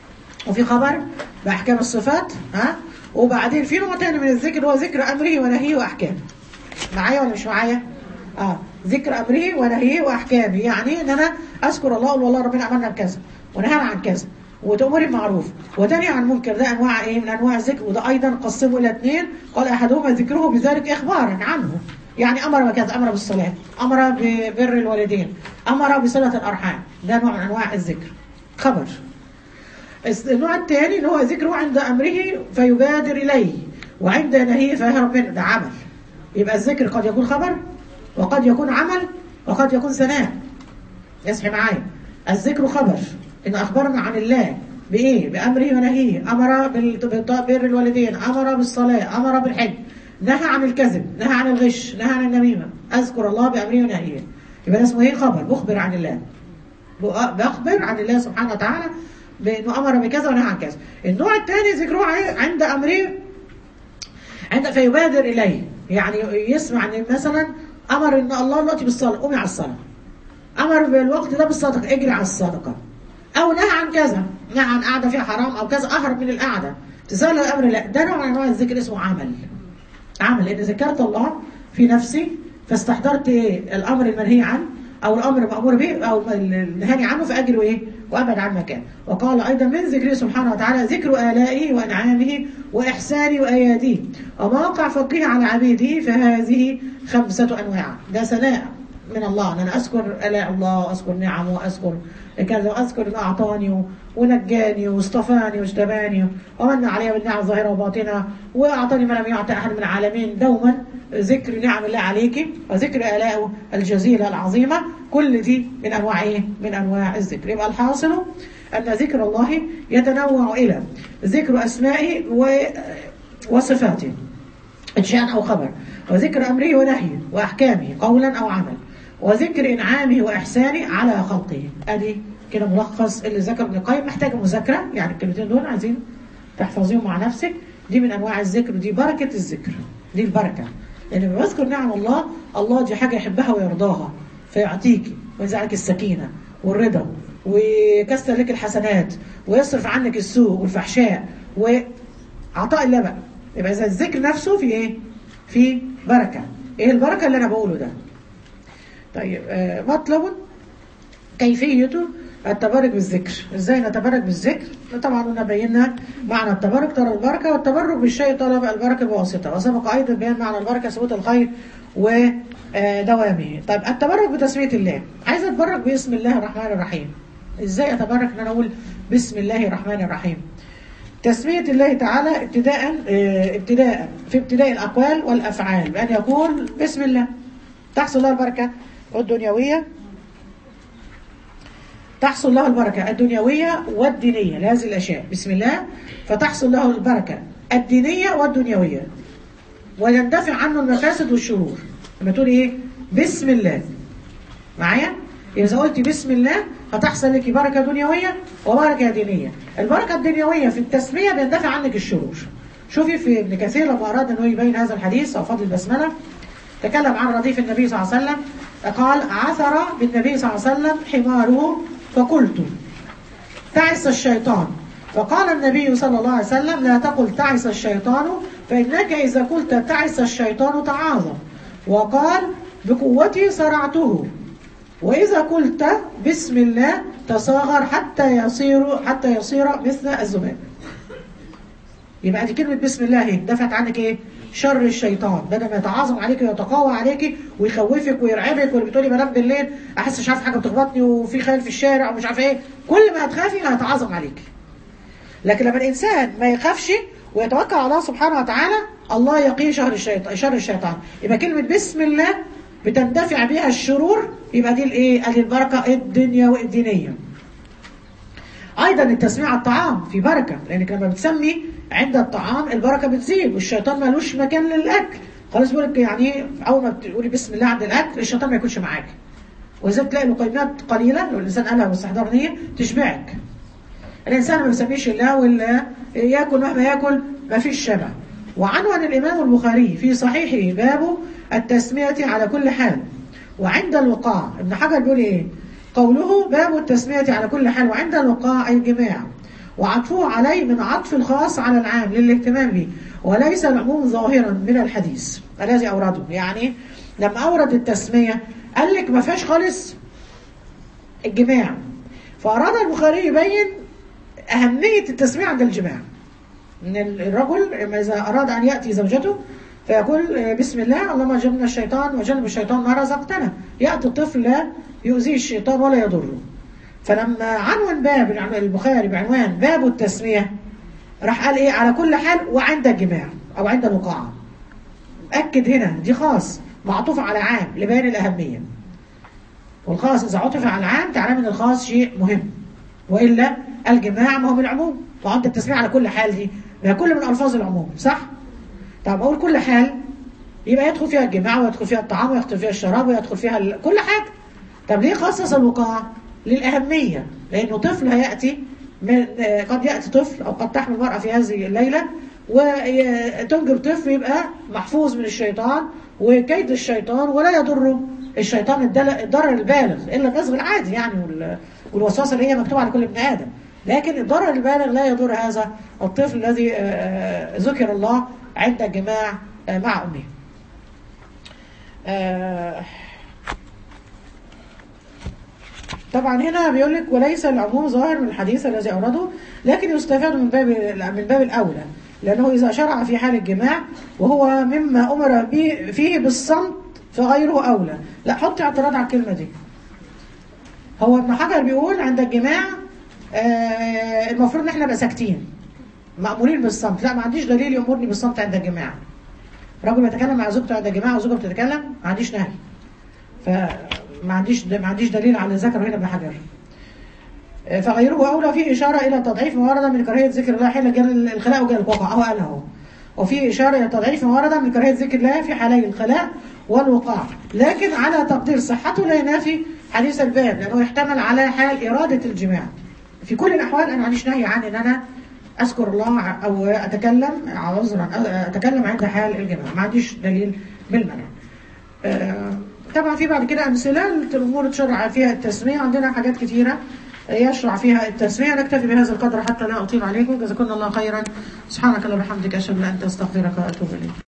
وفي خبر بأحكام الصفات ها وبعدين في نوع تاني من الذكر هو ذكر أمره ونهيه وأحكامه معايا ولا مش معايا؟ اه ذكر أمره ونهيه وأحكامه يعني إن أنا أذكر الله أقول والله ربنا أمرنا بكذا ونهانا عن كذا وتأمري بمعروف وتنهي عن منكر ده أنواع إيه من أنواع الذكر وده أيضا قسمه إلى اثنين قال أحدهما ذكره بذلك إخبارا عنه يعني أمر بكذا أمر بالصلاة أمر ببر الوالدين أمر بصلة الأرحام ده نوع من أنواع الذكر خبر النوع الثاني اللي هو ذكره عند أمره فيبادر إليه وعند نهيه فيهرب منه ده عمل يبقى الذكر قد يكون خبر وقد يكون عمل وقد يكون ثناء اصحي معايا الذكر خبر إن أخبرنا عن الله بإيه؟ بأمره ونهيه أمر بال- ببر الوالدين أمر بالصلاة أمر بالحج نهى عن الكذب نهى عن الغش نهى عن النميمة أذكر الله بأمره ونهيه يبقى ده اسمه إيه خبر بخبر عن الله بأ- بخبر عن الله سبحانه وتعالى بأنه أمر بكذا ونهى عن كذا النوع الثاني ذكره ع- عند أمره عند فيبادر إليه يعني يسمع ان مثلا أمر إن الله دلوقتي بالصلاة قومي على الصلاة أمر بالوقت ده بالصدقة اجري على الصدقة أو نهى عن كذا نهى عن قعدة فيها حرام أو كذا أهرب من القعدة تسأل الأمر لا ده نوع من أنواع الذكر اسمه عمل عمل لأن ذكرت الله في نفسي فاستحضرت إيه الأمر المنهي عنه أو الأمر المأمور به أو النهي عنه فأجر إيه وأبعد عن مكان وقال أيضا من ذكره سبحانه وتعالى ذكر آلائه وأنعامه وإحسانه وآياته ومواقع فقه على عبيده فهذه خمسة أنواع ده ثناء من الله أن أنا أذكر آلاء الله وأذكر نعمه وأذكر كذا وأذكر أنه أعطاني ونجاني واصطفاني واجتباني ومن علي بالنعم ظاهرة وباطنة وأعطاني ما لم يعطي أحد من العالمين دوما ذكر نعم الله عليك وذكر آلائه الجزيلة العظيمة كل دي من أنواع إيه؟ من أنواع الذكر يبقى الحاصل أن ذكر الله يتنوع إلى ذكر أسمائه و... وصفاته إنشاء أو خبر وذكر أمره ونهيه وأحكامه قولا أو عمل وذكر إنعامه وإحسانه على خلقه أدي كده ملخص اللي ذكر ابن القيم محتاجة مذاكرة يعني الكلمتين دول عايزين تحفظيهم مع نفسك دي من أنواع الذكر ودي بركة الذكر دي البركة لأن لما بذكر نعم الله الله دي حاجة يحبها ويرضاها فيعطيكي ويجعلك السكينة والرضا ويكسر لك الحسنات ويصرف عنك السوء والفحشاء وعطاء الله بقى يبقى إذا الذكر نفسه في إيه؟ في بركة إيه البركة اللي أنا بقوله ده؟ طيب آه مطلب كيفيته التبرك بالذكر ازاي نتبرك بالذكر طبعا قلنا بينا معنى التبرك ترى البركه والتبرك بالشيء طلب البركه بواسطه وسبق ايضا بيان معنى البركه ثبوت الخير ودوامه طيب التبرك بتسميه الله عايز اتبرك باسم الله الرحمن الرحيم ازاي اتبرك ان انا اقول بسم الله الرحمن الرحيم تسمية الله تعالى ابتداء اه ابتداء في ابتداء الأقوال والأفعال بأن يقول بسم الله تحصل له البركة الدنيوية تحصل له البركة الدنيوية والدينية لهذه الأشياء بسم الله فتحصل له البركة الدينية والدنيوية ويندفع عنه المفاسد والشرور لما تقول إيه بسم الله معايا إذا قلت بسم الله هتحصل لك بركة دنيوية وبركة دينية البركة الدنيوية في التسمية بيندفع عنك الشرور شوفي في ابن كثير لما أراد أنه يبين هذا الحديث أو فضل البسملة تكلم عن رديف النبي صلى الله عليه وسلم قال عثر بالنبي صلى الله عليه وسلم حماره فقلت تعس الشيطان فقال النبي صلى الله عليه وسلم لا تقل تعس الشيطان فإنك إذا قلت تعس الشيطان تعاظم وقال بقوتي صرعته وإذا قلت بسم الله تصاغر حتى يصير حتى يصير مثل الذباب يبقى دي كلمة بسم الله اهي دفعت عنك ايه شر الشيطان بدل ما يتعاظم عليك ويتقوى عليك ويخوفك ويرعبك واللي بتقولي بنام بالليل احس مش عارف حاجه بتخبطني وفي خيل في الشارع ومش عارف ايه كل ما هتخافي هيتعاظم عليك لكن لما الانسان ما يخافش ويتوكل على الله سبحانه وتعالى الله يقيه شر الشيطان شر الشيطان يبقى كلمه بسم الله بتندفع بها الشرور يبقى دي الايه ادي البركه الدنيا والدينيه ايضا التسميع على الطعام في بركه لانك لما بتسمي عند الطعام البركه بتزيد والشيطان ملوش مكان للاكل خلاص بيقول لك يعني اول ما بتقولي بسم الله عند الاكل الشيطان ما ياكلش معاك واذا تلاقي لقيمات قليله لو الانسان قالها باستحضار نيه تشبعك الانسان ما بيسميش الله ولا ياكل مهما ياكل ما فيش شبع وعنوان الامام البخاري في صحيحه باب التسميه على كل حال وعند الوقاع ابن حجر بيقول ايه قوله باب التسمية على كل حال وعند الوقاع أي الجماع وعطفه عليه من عطف الخاص على العام للاهتمام به وليس العموم ظاهرا من الحديث الذي أورده يعني لما أورد التسمية قال لك ما فيهاش خالص الجماع فأراد البخاري يبين أهمية التسمية عند الجماع من الرجل إذا أراد أن يأتي زوجته فيقول بسم الله اللهم جنبنا الشيطان وجنب الشيطان ما رزقتنا يأتي الطفل لا يؤذيه الشيطان ولا يضره فلما عنون باب البخاري بعنوان باب التسمية راح قال ايه على كل حال وعند الجماع او عند الوقاعة أكد هنا دي خاص معطوف على عام لبيان الأهمية والخاص إذا عطف على العام تعلم أن الخاص شيء مهم والا الجماع ما هو من العموم وعند التسمية على كل حال دي ما هي كل من الفاظ العموم صح طب اقول كل حال يبقى يدخل فيها الجماع ويدخل فيها الطعام ويدخل فيها الشراب ويدخل فيها ال... كل حاجه طب ليه خصص الوقاع للاهميه لانه طفل هياتي من آه، قد ياتي طفل او قد تحمل المراه في هذه الليله وتنجب طفل يبقى محفوظ من الشيطان وكيد الشيطان ولا يضره الشيطان الدل- الضرر البالغ الا النزغ العادي يعني وال- والوسوسه اللي هي مكتوبه على كل ابن ادم لكن الضرر البالغ لا يضر هذا الطفل الذي آه، آه، ذكر الله عند الجماع آه، مع امه. آه، طبعا هنا بيقول لك وليس العموم ظاهر من الحديث الذي اورده لكن يستفاد من باب من باب الاولى لانه اذا شرع في حال الجماع وهو مما امر به فيه بالصمت فغيره اولى لا حطي اعتراض على الكلمه دي هو ابن حجر بيقول عند الجماع آه المفروض ان احنا نبقى ساكتين مأمورين بالصمت لا ما عنديش دليل يأمرني بالصمت عند الجماع رجل بيتكلم مع زوجته عند الجماع وزوجته بتتكلم ما عنديش نهي فما عنديش ما عنديش دليل على ذكر هنا ابن حجر آه، فغيره اولى فيه اشاره الى تضعيف ما ورد من كراهيه ذكر الله حين جل الخلاء وجل الوقع اهو قال اهو وفي اشاره الى تضعيف ما ورد من كراهيه ذكر الله في حالي الخلاء والوقاع لكن على تقدير صحته لا ينافي حديث الباب لانه يحتمل على حال اراده الجماع في كل الاحوال انا ما عنديش نهي عن ان انا اذكر الله او اتكلم عذرا اتكلم عند حال الجماع ما عنديش دليل بالمنع آه، طبعا في بعد كده امثله الامور تشرع فيها التسميه عندنا حاجات كثيره يشرع فيها التسميه نكتفي بهذا القدر حتى لا اطيل عليكم جزاكم الله خيرا سبحانك اللهم وبحمدك اشهد ان لا اله الا انت استغفرك واتوب اليك